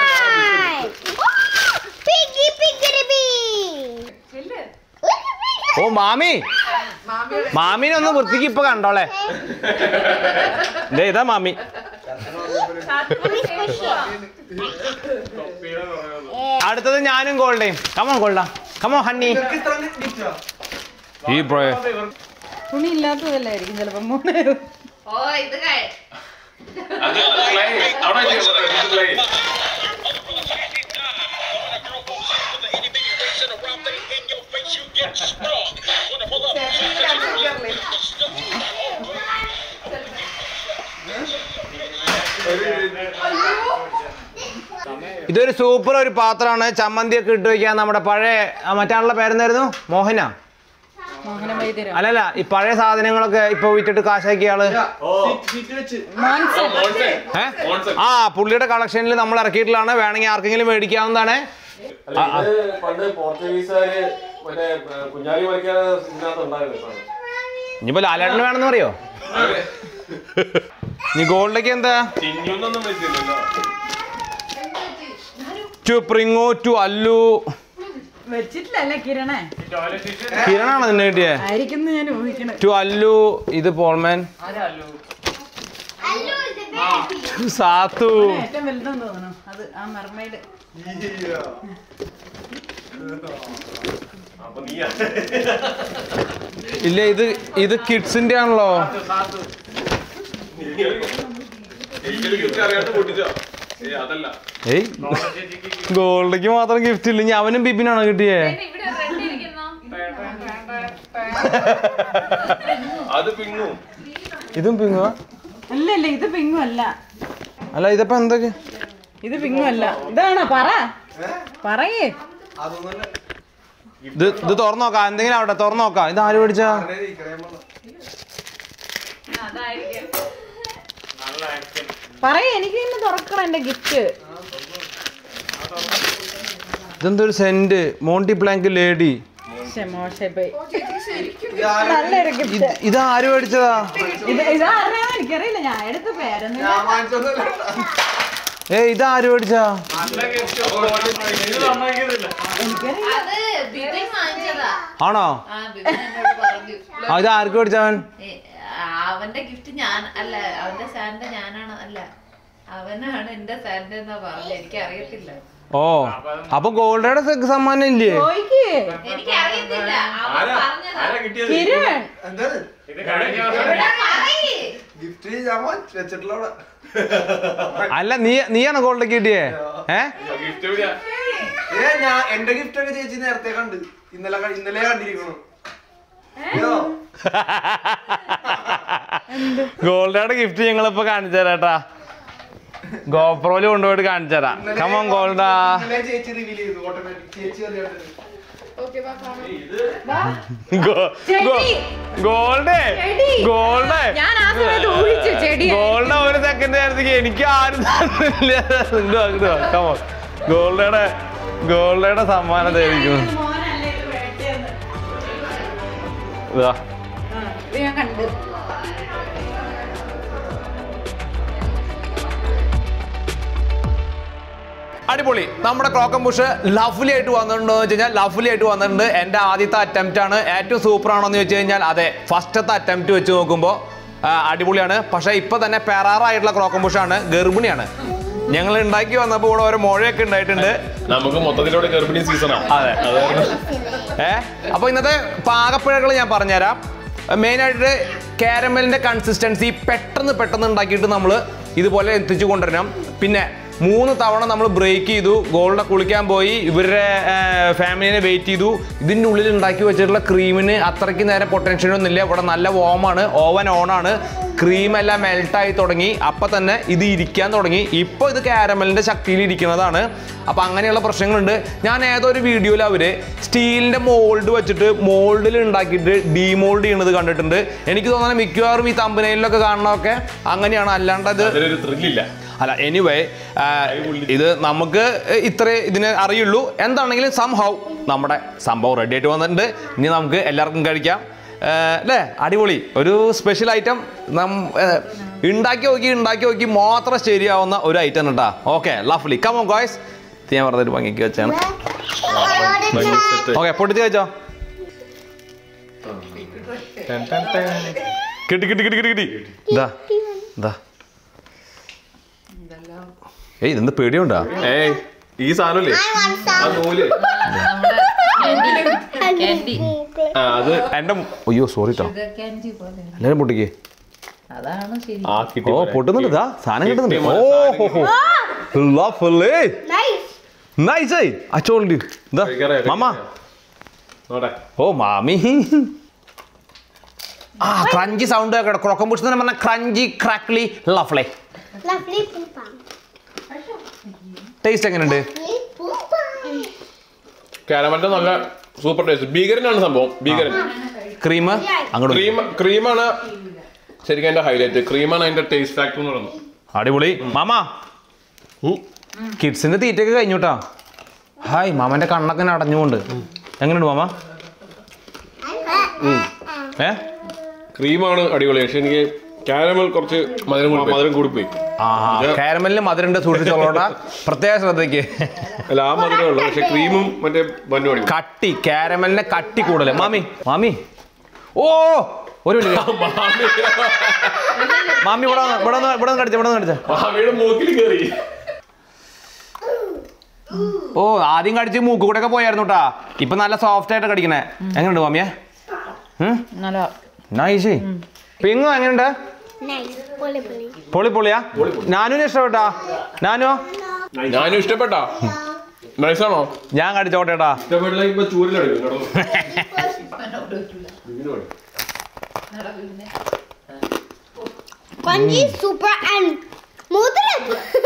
Speaker 1: ഓ മാമി
Speaker 5: മാമിയുടെ
Speaker 1: മാമിനെ ഒന്ന് വൃത്തിക്ക് ഇപ്പൊ കണ്ടോളെ ദേ ഇതാ മാമി അടുത്തത് ഞാനും ഗോൾഡേയും കമോൺ ഗോൾഡ കമോൺ ഹണ്ണി ഈ ബ്രോ
Speaker 3: തുണി ഇല്ലാത്തതല്ലായിരിക്കും ചിലപ്പോ മൂന്ന്
Speaker 5: ഓ ഇത് കഴി
Speaker 4: അത് play. അവിടെ വെച്ച് play.
Speaker 1: ഇതൊരു സൂപ്പർ ഒരു പാത്രമാണ് ചമ്മന്തി ഒക്കെ ഇട്ട് വെക്കാൻ നമ്മുടെ പഴയ ആ, മറ്റാളുടെ പേരെന്തായിരുന്നു മോഹന അല്ലല്ല ഈ പഴയ സാധനങ്ങളൊക്കെ ഇപ്പൊ വിറ്റിട്ട് കാശാക്കിയ ആള് ഏ? ആ പുള്ളിയുടെ കളക്ഷനിൽ നമ്മൾ ഇറക്കിയിട്ടുള്ളതാണ് വേണമെങ്കിൽ ആർക്കെങ്കിലും മേടിക്കാവുന്നതാണ്
Speaker 4: അല്ല, ഇത് പണ്ട് പോർച്ചുഗീസുകാര് മറ്റേ ഏ, കുഞ്ഞാലി മറിക്കാൻ ഇതിനകത്ത് ഉണ്ടായിരുന്നു ഈ സാധനം.
Speaker 1: ഇനിയിപ്പോ ലാലേട്ടന് വേണമെന്ന് പറയോ നീ ഗോൾഡൊക്കെ എന്താ
Speaker 4: ചിഞ്ഞൊന്നും വെച്ചില്ലല്ലോ
Speaker 1: ടു പ്രിങ്ങു ടു അല്ലു
Speaker 5: വെച്ചിട്ടില്ലല്ലേ കിരണേ
Speaker 1: കിരണാണോ നിന്നെ കിട്ടിയേ
Speaker 5: ആയിരിക്കും ഞാൻ ഊഹിക്കണേ
Speaker 1: ടു അല്ലു ഇത് പോൾമാൻ സാത്തു
Speaker 5: ഏറ്റവും വലുതെന്ന് തോന്നുന്നു അത് ആ മെർമൈഡ്
Speaker 4: അപ്പൊ നീയാ
Speaker 1: ഇല്ല ഇത് ഇത് കിഡ്സിന്റെ ആണല്ലോ
Speaker 4: എനിക്കൊരു gift അറിയാണ്ട് പൊട്ടിച്ചോ ഏയ് അതല്ല
Speaker 1: ഏയ് ഗോൾഡയ്ക്ക് മാത്രം ഗിഫ്റ്റ് ഇല്ല ഇനി അവനും ബിബിനാണോ കിട്ടിയേ
Speaker 3: ഇവിടെ റെഡി ഇരിക്കുന്നോ
Speaker 4: അത് പിങ്ങും
Speaker 1: ഇതും പിങ്ങുവാ
Speaker 5: അല്ല അല്ല ഇത് പിങ്ങും അല്ല
Speaker 1: അല്ല ഇതിപ്പോ എന്തൊക്കെ
Speaker 5: ഇത് പിങ്ങും അല്ല ഇതാണോ പറ പറയേ
Speaker 1: ഇത് ഇത് തുറന്നു നോക്കാം എന്തെങ്കിലും ആവട്ടെ തുറന്നു നോക്കാം ഇത് ആര് മേടിച്ചാ
Speaker 3: അതായിരിക്കും
Speaker 5: പറയേ എനിക്ക് ഇന്ന് തുറക്കണം എന്റെ ഗിഫ്റ്റ്
Speaker 1: ഇതെന്തൊരു സെന്റ് മോണ്ടി പ്ലാങ്ക് ലേഡി
Speaker 5: മോശമായി നല്ലൊരു ഗിഫ്റ്റ്
Speaker 1: ഇത് ആര് മേടിച്ചതാ
Speaker 5: ഇത് ഇതാരാ എനിക്കറിയില്ല ഞാൻ എടുത്ത പേരൊന്നും
Speaker 1: ഏ ഇത് ആര് മേടിച്ചാ
Speaker 3: അത് ബിബിൻ വാങ്ങിച്ചതാ
Speaker 1: ആണോ
Speaker 3: ആ ബിബിൻ എന്നോട് പറഞ്ഞു
Speaker 1: ആ ഇത് ആർക്ക് മേടിച്ചവൻ
Speaker 3: ഏ, അവന്റെ ഗിഫ്റ്റ് ഞാൻ അല്ല അവന്റെ സാറിന്റെ ഞാനാണ് അല്ല അവനാണ് എന്റെ സാറിന്റെ എന്നാ പറഞ്ഞത് എനിക്ക് അറിയത്തില്ല
Speaker 1: ഓ അപ്പൊ ഗോൾഡയുടെ സമ്മാനം ഇല്ലേ
Speaker 5: ചോയ്ക്ക്
Speaker 3: എനിക്ക് അറിയത്തില്ല അവൻ പറഞ്ഞതാ
Speaker 4: ആരാ കിട്ടിയത്
Speaker 5: കിരൺ
Speaker 6: ഇത് കഴിഞ്ഞ വർഷം
Speaker 3: ഇവിടെ പറയ്.
Speaker 2: ഗിഫ്റ്റ് ഞാൻ വെച്ചിട്ടുള്ള അവിടെ
Speaker 1: അല്ല നീ നീയാണോ ഗോൾഡൊക്കെ കിട്ടിയേ ഏ
Speaker 4: ഗിഫ്റ്റ് എവിടെയാ
Speaker 2: ഏ ഞാൻ എന്റെ ഗിഫ്റ്റ് ഒക്കെ ചേച്ചി നേരത്തെ കണ്ട് ഇന്നലെ ക- ഇന്നലെ കണ്ടിരിക്കണു ഇതോ?
Speaker 1: ഗോൾഡയുടെ ഗിഫ്റ്റ് ഞങ്ങളിപ്പോ കാണിച്ചു തരാട്ടാ ഗോപ്രോയില് കൊണ്ടുപോയിട്ട് കാണിച്ചു തരാം കമോൺ ഗോൾഡാ
Speaker 2: ഇന്നലെ ചേച്ചി റിവീൽ ചെയ്തു ഓട്ടോമാറ്റിക് ചേച്ചി അറിയാണ്ട്
Speaker 1: ഗോൾഡ്
Speaker 5: ചെടി.
Speaker 1: ഗോൾഡ്
Speaker 5: ഞാൻ ആ സമയത്ത് ഊഹിച്ചു ചെടി
Speaker 1: ഗോൾഡ് ഒരു സെക്കൻഡ് നേരത്തേക്ക് എനിക്ക് ആരും തന്നില്ല കമോൺ ഗോൾഡയുടെ ഗോൾഡയുടെ സമ്മാനം തേടിക്കുന്നു ഇതാ
Speaker 5: ഇത് ഞാൻ കണ്ടു
Speaker 1: അടിപൊളി നമ്മുടെ ക്രോക്കൻ ബുഷ് ലവ്ലി ആയിട്ട് വന്നിട്ടുണ്ടോ എന്ന് വെച്ച് കഴിഞ്ഞാൽ ലവ്ലി ആയിട്ട് വന്നിട്ടുണ്ട് എൻ്റെ ആദ്യത്തെ അറ്റംപ്റ്റ് ആണ് ഏറ്റവും സൂപ്പർ ആണോ എന്ന് വെച്ച് കഴിഞ്ഞാൽ അതെ ഫസ്റ്റത്തെ അറ്റംപ്റ്റ് വെച്ച് നോക്കുമ്പോൾ അടിപൊളിയാണ് പക്ഷേ ഇപ്പൊ തന്നെ പെറാറായിട്ടുള്ള ക്രോക്കൻ ബുഷാണ് ഗർഭിണിയാണ് ഞങ്ങൾ ഉണ്ടാക്കി വന്നപ്പോൾ ഇവിടെ ഓരോ മുഴയൊക്കെ ഉണ്ടായിട്ടുണ്ട്
Speaker 4: നമുക്ക് മൊത്തത്തിലൂടെ ഗർഭിണി സീസണാണ്
Speaker 1: അതെ ഏ അപ്പോൾ ഇന്നത്തെ പാകപ്പിഴകൾ ഞാൻ പറഞ്ഞുതരാം മെയിനായിട്ട് കാരമലിൻ്റെ കൺസിസ്റ്റൻസി പെട്ടെന്ന് പെട്ടെന്ന് ഉണ്ടാക്കിയിട്ട് നമ്മൾ ഇതുപോലെ എത്തിച്ചു കൊണ്ടുവരണം പിന്നെ മൂന്ന് തവണ നമ്മൾ ബ്രേക്ക് ചെയ്തു ഗോൾഡെ കുളിക്കാൻ പോയി ഇവരുടെ ഫാമിലിനെ വെയിറ്റ് ചെയ്തു ഇതിൻ്റെ ഉള്ളിൽ ഉണ്ടാക്കി വെച്ചിട്ടുള്ള ക്രീമിന് അത്രയ്ക്ക് നേരം പൊട്ടൻഷ്യൽ ഒന്നുമില്ല ഇവിടെ നല്ല വോമാണ് ഓവൻ ഓണാണ് ക്രീം എല്ലാം മെൽട്ടായി തുടങ്ങി അപ്പം തന്നെ ഇത് ഇരിക്കാൻ തുടങ്ങി ഇപ്പോൾ ഇത് കാരമലിൻ്റെ ശക്തിയിൽ ഇരിക്കുന്നതാണ് അപ്പം അങ്ങനെയുള്ള പ്രശ്നങ്ങളുണ്ട് ഞാൻ ഏതോ ഒരു വീഡിയോയിൽ അവർ സ്റ്റീലിൻ്റെ മോൾഡ് വെച്ചിട്ട് മോൾഡിൽ ഉണ്ടാക്കിയിട്ട് ഡീമോൾഡ് ചെയ്യണത് കണ്ടിട്ടുണ്ട് എനിക്ക് തോന്നുന്നത് മിക്കവാറും ഈ തമ്പനയിലൊക്കെ കാണണമൊക്കെ അങ്ങനെയാണ് അല്ലാണ്ട് അത്
Speaker 4: അതിലൊരു ത്രില്ലില്ല
Speaker 1: അല്ല എനിവേ ഇത് നമുക്ക് ഇത്ര ഇതിന് അറിയുള്ളൂ എന്താണെങ്കിലും സംഭവം നമ്മുടെ സംഭവം റെഡി ആയിട്ട് വന്നിട്ടുണ്ട് ഇനി നമുക്ക് എല്ലാവർക്കും കഴിക്കാം ആ, അല്ലേ അടിപൊളി ഒരു സ്പെഷ്യൽ ഐറ്റം നം ആ, ഉണ്ടാക്കി നോക്കി ഉണ്ടാക്കി നോക്കി മാത്രം ശരിയാവുന്ന ഒരു ഐറ്റം കേട്ടാ ഓക്കെ ലഫ്ലി കമോ ഗോയ്സ് ഇത് ഞാൻ പറഞ്ഞൊരു ഭംഗിക്ക് വെച്ചാണ് ഓക്കെ പൊട്ടിച്ച് വെച്ചോ കിട്ടി കിട്ടി കിട്ടി കിട്ടി കിട്ടി ഇതാ ഇതാ ഏയ് ഇതെന്ത് പേടിയുണ്ടാ
Speaker 4: ഏയ് ഈ സാധനല്ലേ ആ നൂല്
Speaker 3: ക്യാൻഡി
Speaker 4: ആ അത്
Speaker 1: എന്റെ അയ്യോ സോറി കേട്ടോ
Speaker 3: ഷുഗർ ക്യാൻഡി പോലെ
Speaker 1: എല്ലാരും പൊട്ടിക്കേ
Speaker 3: അതാണ് ശരി
Speaker 4: ആ കിട്ടി
Speaker 1: ഓ പൊട്ടുന്നുണ്ട് ഇതാ സാധനം കിട്ടുന്നുണ്ട്
Speaker 4: കിട്ടിയ
Speaker 1: ഓ
Speaker 4: സാധനം
Speaker 1: ho ho lovely nice I I told you ദാ
Speaker 4: കഴിക്കാറിയാ,
Speaker 1: മാമ
Speaker 4: നോട്ടെ
Speaker 1: ഓ മാമി ആ ക്രഞ്ചി സൗണ്ട് കേട്ടോ ക്രോക്കം ബുഷ് എന്ന് പറഞ്ഞാൽ crunchy crackly lovely
Speaker 7: Lovely ping pong.
Speaker 1: Taste എങ്ങനെയുണ്ട്
Speaker 4: കാരമലിന്റെ നല്ല സൂപ്പർ ടേസ്റ്റ് ഭീകരനാണ് സംഭവം ഭീകരൻ
Speaker 1: ക്രീം അങ്ങോട്ട്
Speaker 4: ക്രീം ക്രീമാണ് ശരിക്കും അതിന്റെ ഹൈലൈറ്റ് ക്രീമാണ് അതിന്റെ ടേസ്റ്റ് ഫാക്ടർ എന്ന് പറയുന്നത്
Speaker 1: അടിപൊളി മാമ കിഡ്സിന്റെ തീറ്റയൊക്കെ കഴിഞ്ഞുട്ടാ ഹായ് മാമന്റെ കണ്ണൊക്കെ ഇങ്ങനെ അടഞ്ഞുകൊണ്ട് എങ്ങനെയുണ്ട് മാമ ഏ
Speaker 4: ക്രീമാണ് അടിപൊളി പക്ഷെ എനിക്ക് കാരമൽ കുറച്ച് മധുരം കൂടി- മധുരം കൂടിപ്പോയി
Speaker 1: ആ കാരമലിന് മധുരണ്ട് സൂക്ഷിച്ചോളോട്ടാ പ്രത്യേക ശ്രദ്ധയ്ക്ക്
Speaker 4: അല്ല ആ മധുരം ഉള്ളു പക്ഷെ ക്രീമും മറ്റേ ബന്നും അടിപൊളി
Speaker 1: കട്ടി കാരമലിന്റെ കട്ടി കൂടുതൽ മാമി മാമി ഓ ഒരു മിനിറ്റ് മാമി ഇവിടെ വന്ന്, ഇവിടെ വന്ന്, ഇവിടെ കടിച്ച ഇവിടെ കടിച്ച
Speaker 4: മാമിയുടെ മൂക്കിൽ കയറി
Speaker 1: ഓ ആദ്യം കടിച്ച് മൂക്ക് കൂടെ ഒക്കെ പോയായിരുന്നു കേട്ടാ ഇപ്പൊ നല്ല സോഫ്റ്റ് ആയിട്ട് കടിക്കണേ എങ്ങനെയുണ്ട് മാമിയെ
Speaker 3: നല്ല
Speaker 1: നൈസ് പിങ്ങോ എങ്ങനെയുണ്ട് പൊളി പൊളിയാ ഞാനും ഇഷ്ടപ്പെട്ടാ ഞാനോ
Speaker 4: ഞാനും ഇഷ്ടപ്പെട്ടാ നൈസാണോ
Speaker 1: ഞാൻ കടിച്ചോട്ടേട്ടാ
Speaker 4: ഇഷ്ടപ്പെട്ടില്ല ഇപ്പൊ ചൂരിലടിക്കും കേട്ടോ
Speaker 7: Crunchy, super and മുതിരം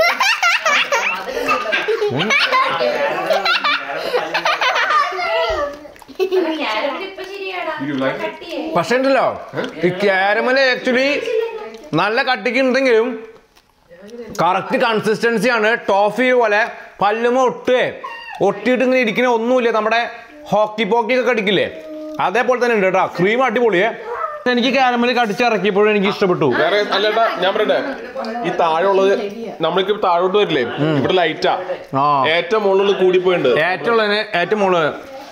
Speaker 3: ഇപ്പൊ ശരിയാടാ കട്ടിയേ
Speaker 1: പക്ഷെ ഉണ്ടല്ലോ ഈ ക്യാരമൽ ആക്ച്വലി നല്ല കട്ടിക്ക് ഉണ്ടെങ്കിലും കറക്റ്റ് കൺസിസ്റ്റൻസി ആണ് ടോഫി പോലെ പല്ലുമ ഒട്ടേ ഒട്ടിയിട്ട് ഇങ്ങനെ ഇരിക്കുന്ന ഒന്നുമില്ല നമ്മുടെ ഹോക്കി പോക്കി ഒക്കെ കടിക്കില്ലേ അതേപോലെ തന്നെ ഉണ്ട് കേട്ടോ ക്രീം അടിപൊളിയേ എനിക്ക് ക്യാരമൽ കടിച്ചിറക്കിയപ്പോഴും എനിക്ക് ഇഷ്ടപ്പെട്ടു
Speaker 4: വേറെ അല്ലേട്ടാ ഞാൻ പറയട്ടെ ഈ താഴെ ഉള്ളത് നമ്മൾക്ക് താഴോട്ട് വരില്ലേ ഇവിടെ ലൈറ്റാ
Speaker 1: ആ
Speaker 4: ഏറ്റവും മുകളിൽ കൂടിപ്പോയിട്ടുണ്ട്
Speaker 1: ഏറ്റവും ഉള്ളതിന് ഏറ്റവും മുകളിൽ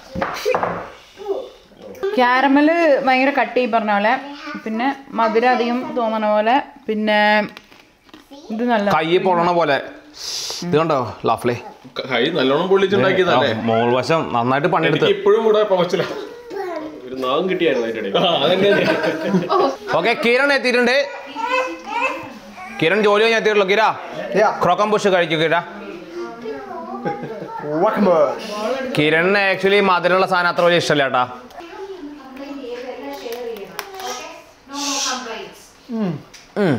Speaker 5: ക്യാരമല് ഭയങ്കര കട്ടി ഈ പറഞ്ഞ പോലെ പിന്നെ മധുരം അധികം തോന്നണ പോലെ പിന്നെ ഇത് നല്ല
Speaker 1: കൈ പൊളണ പോലെ ഇത് കണ്ടോ ലഫ്ലി
Speaker 4: കൈ നല്ലോണം പൊള്ളിച്ചുണ്ടാക്കിയതല്ലേ
Speaker 1: മോൾ വശം നന്നായിട്ട് പണിയെടുത്ത്
Speaker 4: എനിക്ക് ഇപ്പോഴും കൂടെ പവച്ചില്ല ഒരു നാഗം കിട്ടിയായിരുന്നു അതിന്റെ ഇടയിൽ
Speaker 1: ഓക്കെ കിരൺ എത്തിയിട്ടുണ്ട് കിരൺ ജോലി കഴിഞ്ഞ് എത്തിയിട്ടുള്ളൂ കിര ക്രോക്കം പുഷ് കഴിക്കൂ കിര കിരണിന് ആക്ച്വലി മധുരമുള്ള സാധനം അത്ര വലിയ ഇഷ്ടമല്ല കേട്ടാ ഉം.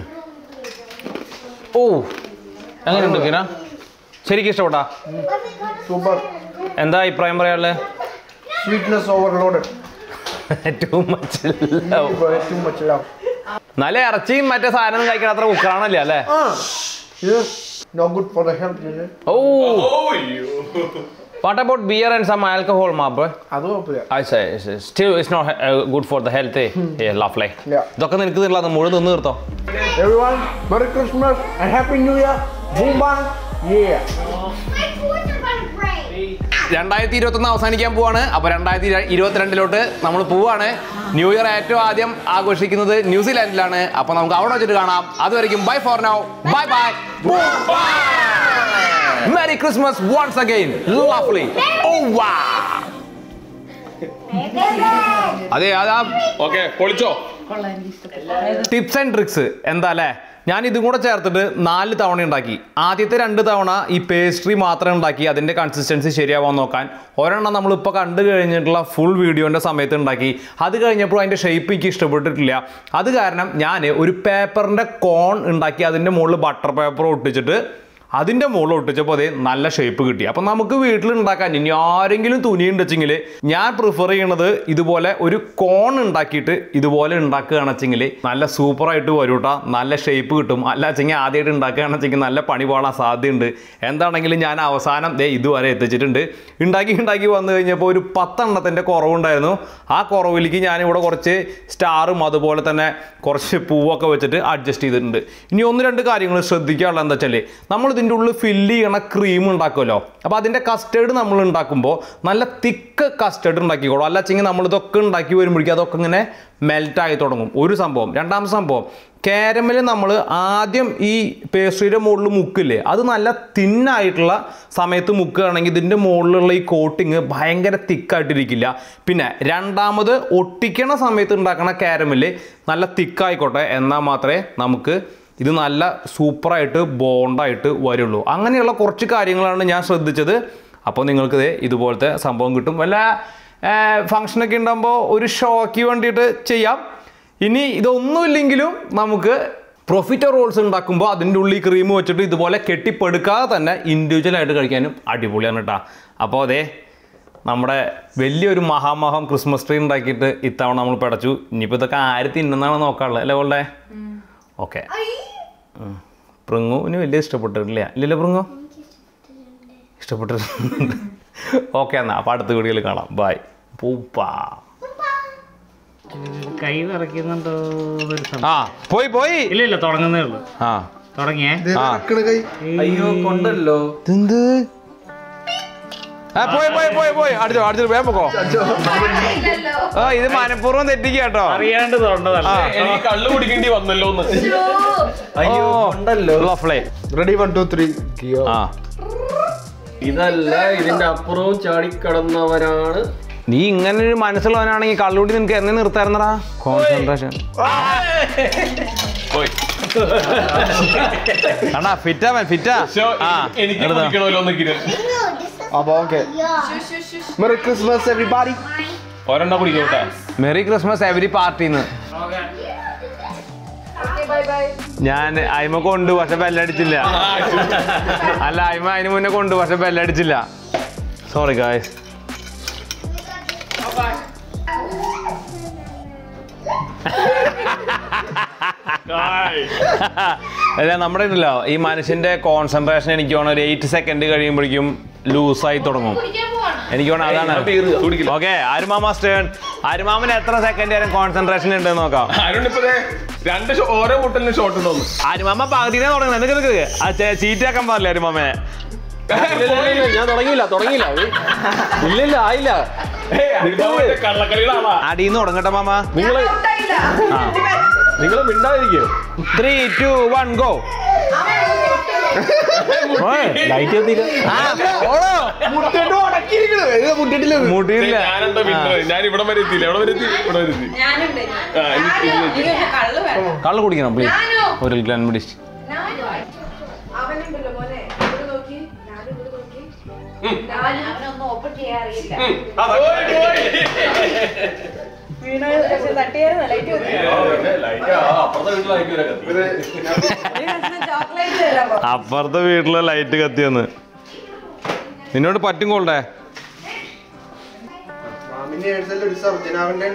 Speaker 1: ഓ എങ്ങനെയുണ്ട് കിര ശരിക്കും ഇഷ്ടപ്പെട്ടാ
Speaker 2: സൂപ്പർ
Speaker 1: എന്താ അഭിപ്രായം പറയാനുള്ളത്
Speaker 2: sweetness overloaded
Speaker 1: too much
Speaker 2: too much love
Speaker 1: നല്ല ഇറച്ചിയും മറ്റേ സാധനം കഴിക്കണ അത്ര ഉക്കാണല്ലേ അല്ലേ
Speaker 2: ആ ഇത് no good for the health
Speaker 1: oh what about beer and some alcohol മാപ്പ്
Speaker 2: അത് കുഴപ്പമില്ല
Speaker 1: I say it's, it's still it's not uh, good for the health. Eh? Yeah, lovely.
Speaker 2: Yeah.
Speaker 1: ഇതൊക്കെ നിനക്ക് തരില്ല അത് മുഴുവൻ നിന്ന് തീർത്തോ
Speaker 2: Everyone, Merry Christmas and Happy New Year. Boom bang. Yeah.
Speaker 1: രണ്ടായിരത്തി ഇരുപത്തൊന്ന് അവസാനിക്കാൻ പോവാണ് അപ്പൊ രണ്ടായിരത്തി ഇരുപത്തിരണ്ടിലോട്ട് നമ്മൾ പോവാണ് ന്യൂ ഇയർ ഏറ്റവും ആദ്യം ആഘോഷിക്കുന്നത് ന്യൂസിലാൻഡിലാണ് അപ്പൊ നമുക്ക് അവിടെ വെച്ചിട്ട് കാണാം അതുവരെയും bye for now bye bye merry Christmas once again lovely oh വാ അതെ അതാ
Speaker 4: ഓക്കെ പൊളിച്ചോ
Speaker 1: ടിപ്സ് ആൻഡ് ട്രിക്സ് എന്താ അല്ലേ ഞാൻ ഇതും കൂടെ ചേർത്തിട്ട് നാല് തവണ ഉണ്ടാക്കി ആദ്യത്തെ രണ്ട് തവണ ഈ പേസ്ട്രി മാത്രം ഉണ്ടാക്കി അതിൻ്റെ കൺസിസ്റ്റൻസി ശരിയാവാൻ നോക്കാൻ ഒരെണ്ണം നമ്മളിപ്പോൾ കണ്ടു കഴിഞ്ഞിട്ടുള്ള ഫുൾ വീഡിയോൻ്റെ സമയത്ത് ഉണ്ടാക്കി അത് കഴിഞ്ഞപ്പോൾ അതിൻ്റെ ഷേപ്പ് എനിക്ക് ഇഷ്ടപ്പെട്ടിട്ടില്ല അത് കാരണം ഞാൻ ഒരു പേപ്പറിൻ്റെ കോൺ ഉണ്ടാക്കി അതിൻ്റെ മുകളിൽ ബട്ടർ പേപ്പർ ഒട്ടിച്ചിട്ട് അതിൻ്റെ മുകളിൽ ഒട്ടിച്ചപ്പോൾ അതേ നല്ല ഷേപ്പ് കിട്ടി അപ്പം നമുക്ക് വീട്ടിൽ ഉണ്ടാക്കാൻ ഇനി ആരെങ്കിലും തുണി ഉണ്ടെച്ചെങ്കിൽ ഞാൻ പ്രിഫർ ചെയ്യണത് ഇതുപോലെ ഒരു കോൺ ഉണ്ടാക്കിയിട്ട് ഇതുപോലെ ഉണ്ടാക്കുകയാണെന്ന് വെച്ചെങ്കിൽ നല്ല സൂപ്പറായിട്ട് വരും കേട്ടോ നല്ല ഷേപ്പ് കിട്ടും അല്ല വെച്ചെങ്കിൽ ആദ്യമായിട്ട് ഉണ്ടാക്കുകയാണെന്ന് വെച്ചെങ്കിൽ നല്ല പണി പോകാൻ സാധ്യതയുണ്ട് എന്താണെങ്കിലും ഞാൻ അവസാനം ദേ ഇതുവരെ എത്തിച്ചിട്ടുണ്ട് ഉണ്ടാക്കി ഉണ്ടാക്കി വന്നു കഴിഞ്ഞപ്പോൾ ഒരു പത്തെണ്ണത്തിൻ്റെ കുറവുണ്ടായിരുന്നു ആ കുറവിലേക്ക് ഞാനിവിടെ കുറച്ച് സ്റ്റാറും അതുപോലെ തന്നെ കുറച്ച് പൂവൊക്കെ വെച്ചിട്ട് അഡ്ജസ്റ്റ് ചെയ്തിട്ടുണ്ട് ഇനി ഒന്ന് രണ്ട് കാര്യങ്ങൾ ശ്രദ്ധിക്കാനുള്ളത് എന്താ വെച്ചാൽ നമ്മൾ ഇതിൻ്റെ ഉള്ളിൽ ഫില്ല് ചെയ്യണ ക്രീം ഉണ്ടാക്കുമല്ലോ അപ്പോൾ അതിൻ്റെ കസ്റ്റേർഡ് നമ്മൾ ഉണ്ടാക്കുമ്പോൾ നല്ല തിക്ക് കസ്റ്റേർഡ് ഉണ്ടാക്കിക്കോളൂ അല്ല വെച്ചെങ്കിൽ നമ്മൾ ഇതൊക്കെ ഉണ്ടാക്കി വരുമ്പോഴേക്കും അതൊക്കെ ഇങ്ങനെ മെൽറ്റായി തുടങ്ങും ഒരു സംഭവം രണ്ടാമത്തെ സംഭവം കാരമൽ നമ്മൾ ആദ്യം ഈ പേസ്ട്രിയുടെ മുകളിൽ മുക്കില്ലേ അത് നല്ല തിന്നായിട്ടുള്ള സമയത്ത് മുക്കുകയാണെങ്കിൽ ഇതിൻ്റെ മുകളിലുള്ള ഈ കോട്ടിങ് ഭയങ്കര തിക്കായിട്ടിരിക്കില്ല പിന്നെ രണ്ടാമത് ഒട്ടിക്കണ സമയത്ത് ഉണ്ടാക്കണ കാരമൽ നല്ല തിക്കായിക്കോട്ടെ എന്നാൽ മാത്രമേ നമുക്ക് ഇത് നല്ല സൂപ്പറായിട്ട് ബോണ്ടായിട്ട് വരുള്ളൂ അങ്ങനെയുള്ള കുറച്ച് കാര്യങ്ങളാണ് ഞാൻ ശ്രദ്ധിച്ചത് അപ്പോൾ നിങ്ങൾക്ക് ദേ ഇതുപോലത്തെ സംഭവം കിട്ടും വല്ല ഫങ്ഷനൊക്കെ ഉണ്ടാകുമ്പോൾ ഒരു ഷോയ്ക്ക് വേണ്ടിയിട്ട് ചെയ്യാം ഇനി ഇതൊന്നുമില്ലെങ്കിലും നമുക്ക് പ്രൊഫിറ്റോ റോൾസ് ഉണ്ടാക്കുമ്പോൾ അതിൻ്റെ ഉള്ളിൽ ക്രീം വെച്ചിട്ട് ഇതുപോലെ കെട്ടിപ്പടുക്കാതെ തന്നെ ഇൻഡിവിജ്വൽ ആയിട്ട് കഴിക്കാനും അടിപൊളിയാണ് കേട്ടോ അപ്പോൾ അതെ നമ്മുടെ വലിയൊരു മഹാമഹം ക്രിസ്മസ് ട്രീ ഉണ്ടാക്കിയിട്ട് ഇത്തവണ നമ്മൾ പടച്ചു ഇനിയിപ്പോൾ ഇതൊക്കെ ആര് തിന്നുന്നതാണ് നോക്കാനുള്ളത് അല്ലേ കൊള്ളേ ഓക്കെ പൃങ്ങുവിന് വലിയ ഇഷ്ടപ്പെട്ടിട്ടില്ല ഇല്ലല്ലോ പൃങ്ങു ഇഷ്ടപ്പെട്ടിട്ടുണ്ട് ഓക്കെ എന്നാൽ അപ്പോൾ അടുത്ത വീഡിയോയിൽ കാണാം ബൈ പൂപ്പാ
Speaker 6: കൈ വിറയ്ക്കുന്നുണ്ടോ എന്നൊരു സംശയം.
Speaker 1: ആ പോയി പോയി
Speaker 6: ഇല്ല ഇല്ല തുടങ്ങുന്നേ ഉള്ളൂ
Speaker 1: ആ
Speaker 6: തുടങ്ങിയേ
Speaker 1: ആ
Speaker 2: കൈ
Speaker 4: അയ്യോ കൊണ്ടല്ലോ
Speaker 1: എന്ത് ആ പോയി പോയി പോയി പോയി അടിച്ചോ അടിച്ചോ വേഗം പോക്കോ
Speaker 3: ഇല്ലല്ലോ
Speaker 1: ആ ഇത് മനഃപൂർവ്വം തെറ്റിക്കുക കേട്ടോ
Speaker 6: അറിയാണ്ട് തൊണ്ടതല്ല
Speaker 4: എനിക്ക് കള്ളു കുടിക്കേണ്ടി വന്നല്ലോ എന്ന്
Speaker 1: അയ്യോ
Speaker 4: കൊണ്ടല്ലോ
Speaker 1: ലഫ്ലേ
Speaker 2: റെഡി വൺ ടു ത്രീ കിയോ
Speaker 1: ആ
Speaker 4: ഇതല്ല ഇതിന്റെ അപ്പുറവും ചാടിക്കടന്നവരാണ്
Speaker 1: നീ ഇങ്ങനെ ഒരു മനസ്സുള്ളവനാണെങ്കിൽ കള്ളുകൂടി നിനക്ക് എന്നെ നിർത്തായിരുന്നടാ കോൺസെൻട്രേഷൻ
Speaker 4: പോയി
Speaker 1: കണ്ടാ ഫിറ്റാവൻ ഫിറ്റാ
Speaker 4: ശോ,
Speaker 1: ആ
Speaker 4: എനിക്ക്
Speaker 1: എടുത്തോ.
Speaker 4: കുടിക്കണമല്ലോ ഒന്ന് കിരൺ
Speaker 2: അപ്പൊ ഓക്കെ മെറി ക്രിസ്മസ് എവറിബാഡി
Speaker 4: ഒരെണ്ണം കുടിക്കോട്ടെ
Speaker 1: മെറി ക്രിസ്മസ് എവരി പാർട്ടിന്ന് ഞാൻ അയിമ കൊണ്ട് പക്ഷെ ബെല്ലടിച്ചില്ല അല്ല അയിമ അതിന് മുന്നേ കൊണ്ട് പക്ഷെ ബെല്ലടിച്ചില്ല സോറി ഗായ്സ് അല്ല നമ്മുടെ ഉണ്ടല്ലോ ഈ മനുഷ്യന്റെ കോൺസെൻട്രേഷൻ എനിക്ക് തോന്നുന്നു ഒരു എയ്റ്റ് സെക്കൻഡ് കഴിയുമ്പോഴേക്കും ലൂസായി തുടങ്ങും
Speaker 3: കുടിക്കാൻ പോവാണ്
Speaker 1: എനിക്ക് തോന്നുന്നു അതാണ് ഓക്കെ ആരുമാമ സ്റ്റേൺ ആരുമാമന് എത്ര സെക്കൻഡ് വരെ കോൺസെൻട്രേഷൻ ഉണ്ട് നോക്കാം
Speaker 4: ആരുണ്ട് ഇപ്പൊ ദേ രണ്ട് ഷോ- ഓരോ മുട്ടലിനും ഷോട്ട് ഉണ്ടോന്ന്
Speaker 1: ആരുമാമ പകുതിനെ തുടങ്ങണം നിനക്ക് നിനക്ക് ആ ചീറ്റ് ആക്കാൻ പാടില്ല ആരുമാമനെ
Speaker 4: ഞാൻ തുടങ്ങിയില്ല തുടങ്ങിയില്ല ഇല്ല ഇല്ല ആയില്ല കള്ളക്കളികളാവാ
Speaker 1: അടിയിൽ നിന്ന് തുടങ്ങട്ടെ മാമ
Speaker 4: നിങ്ങള് നിങ്ങള് മിണ്ടാതിരിക്കോ
Speaker 1: three two one go
Speaker 4: light എത്തിയില്ല
Speaker 1: മുട്ടിയില്ല
Speaker 4: ഞാനെന്താ വിട്ടത് ഞാൻ ഇവിടെ വരെ എത്തിയില്ല എവിടെ വരെ എത്തി ഇവിടെ വരെ എത്തി ആ, എനിക്ക് ഇതിലേക്ക്.
Speaker 1: കള്ള് കുടിക്കണം പ്ലീസ് ഒരു ഗ്ലാൻ പിടിച്ച്
Speaker 3: അവനൊന്നും ഓപ്പൺ ചെയ്യാൻ അറിയില്ല
Speaker 4: പോയി, പോയി. ലൈറ്റ്, ആ, അപ്പുറത്തെ വീട്ടിലെ ലൈറ്റ് വരെ കത്തി.
Speaker 1: അപ്പുറത്തെ വീട്ടിലെ ലൈറ്റ് കത്തിയെന്ന് നിന്നോട് പറ്റും കൊള്ളേ
Speaker 2: മാമിന്റെ ഏഴ്സലിൽ ഒരു സർജൻ ആവണ്ടേ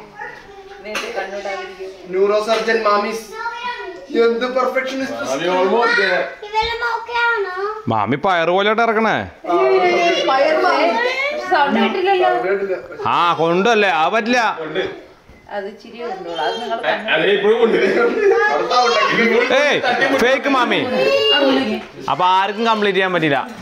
Speaker 2: ന്യൂറോ സർജൻ മാമിസ് എന്ത് പെർഫെക്ഷനിസ്റ്റ്
Speaker 4: അത് almost there.
Speaker 7: ഇവരെല്ലാം ഓക്കെ ആണോ
Speaker 1: മാമി പയറ് പോലെയായിട്ട് ഇറക്കണേ
Speaker 3: സൗണ്ട് കിട്ടില്ലല്ലോ
Speaker 1: ആ കൊണ്ടല്ലേ ആ പറ്റില്ല
Speaker 3: അത് ഇച്ചിരി ഉണ്ടോളൂ അത് നിങ്ങൾ
Speaker 4: അത് ഇപ്പോഴും ഉണ്ട്
Speaker 1: ഏയ് ഫേക്ക് മാമി അപ്പൊ ആർക്കും കംപ്ലീറ്റ് ചെയ്യാൻ പറ്റില്ല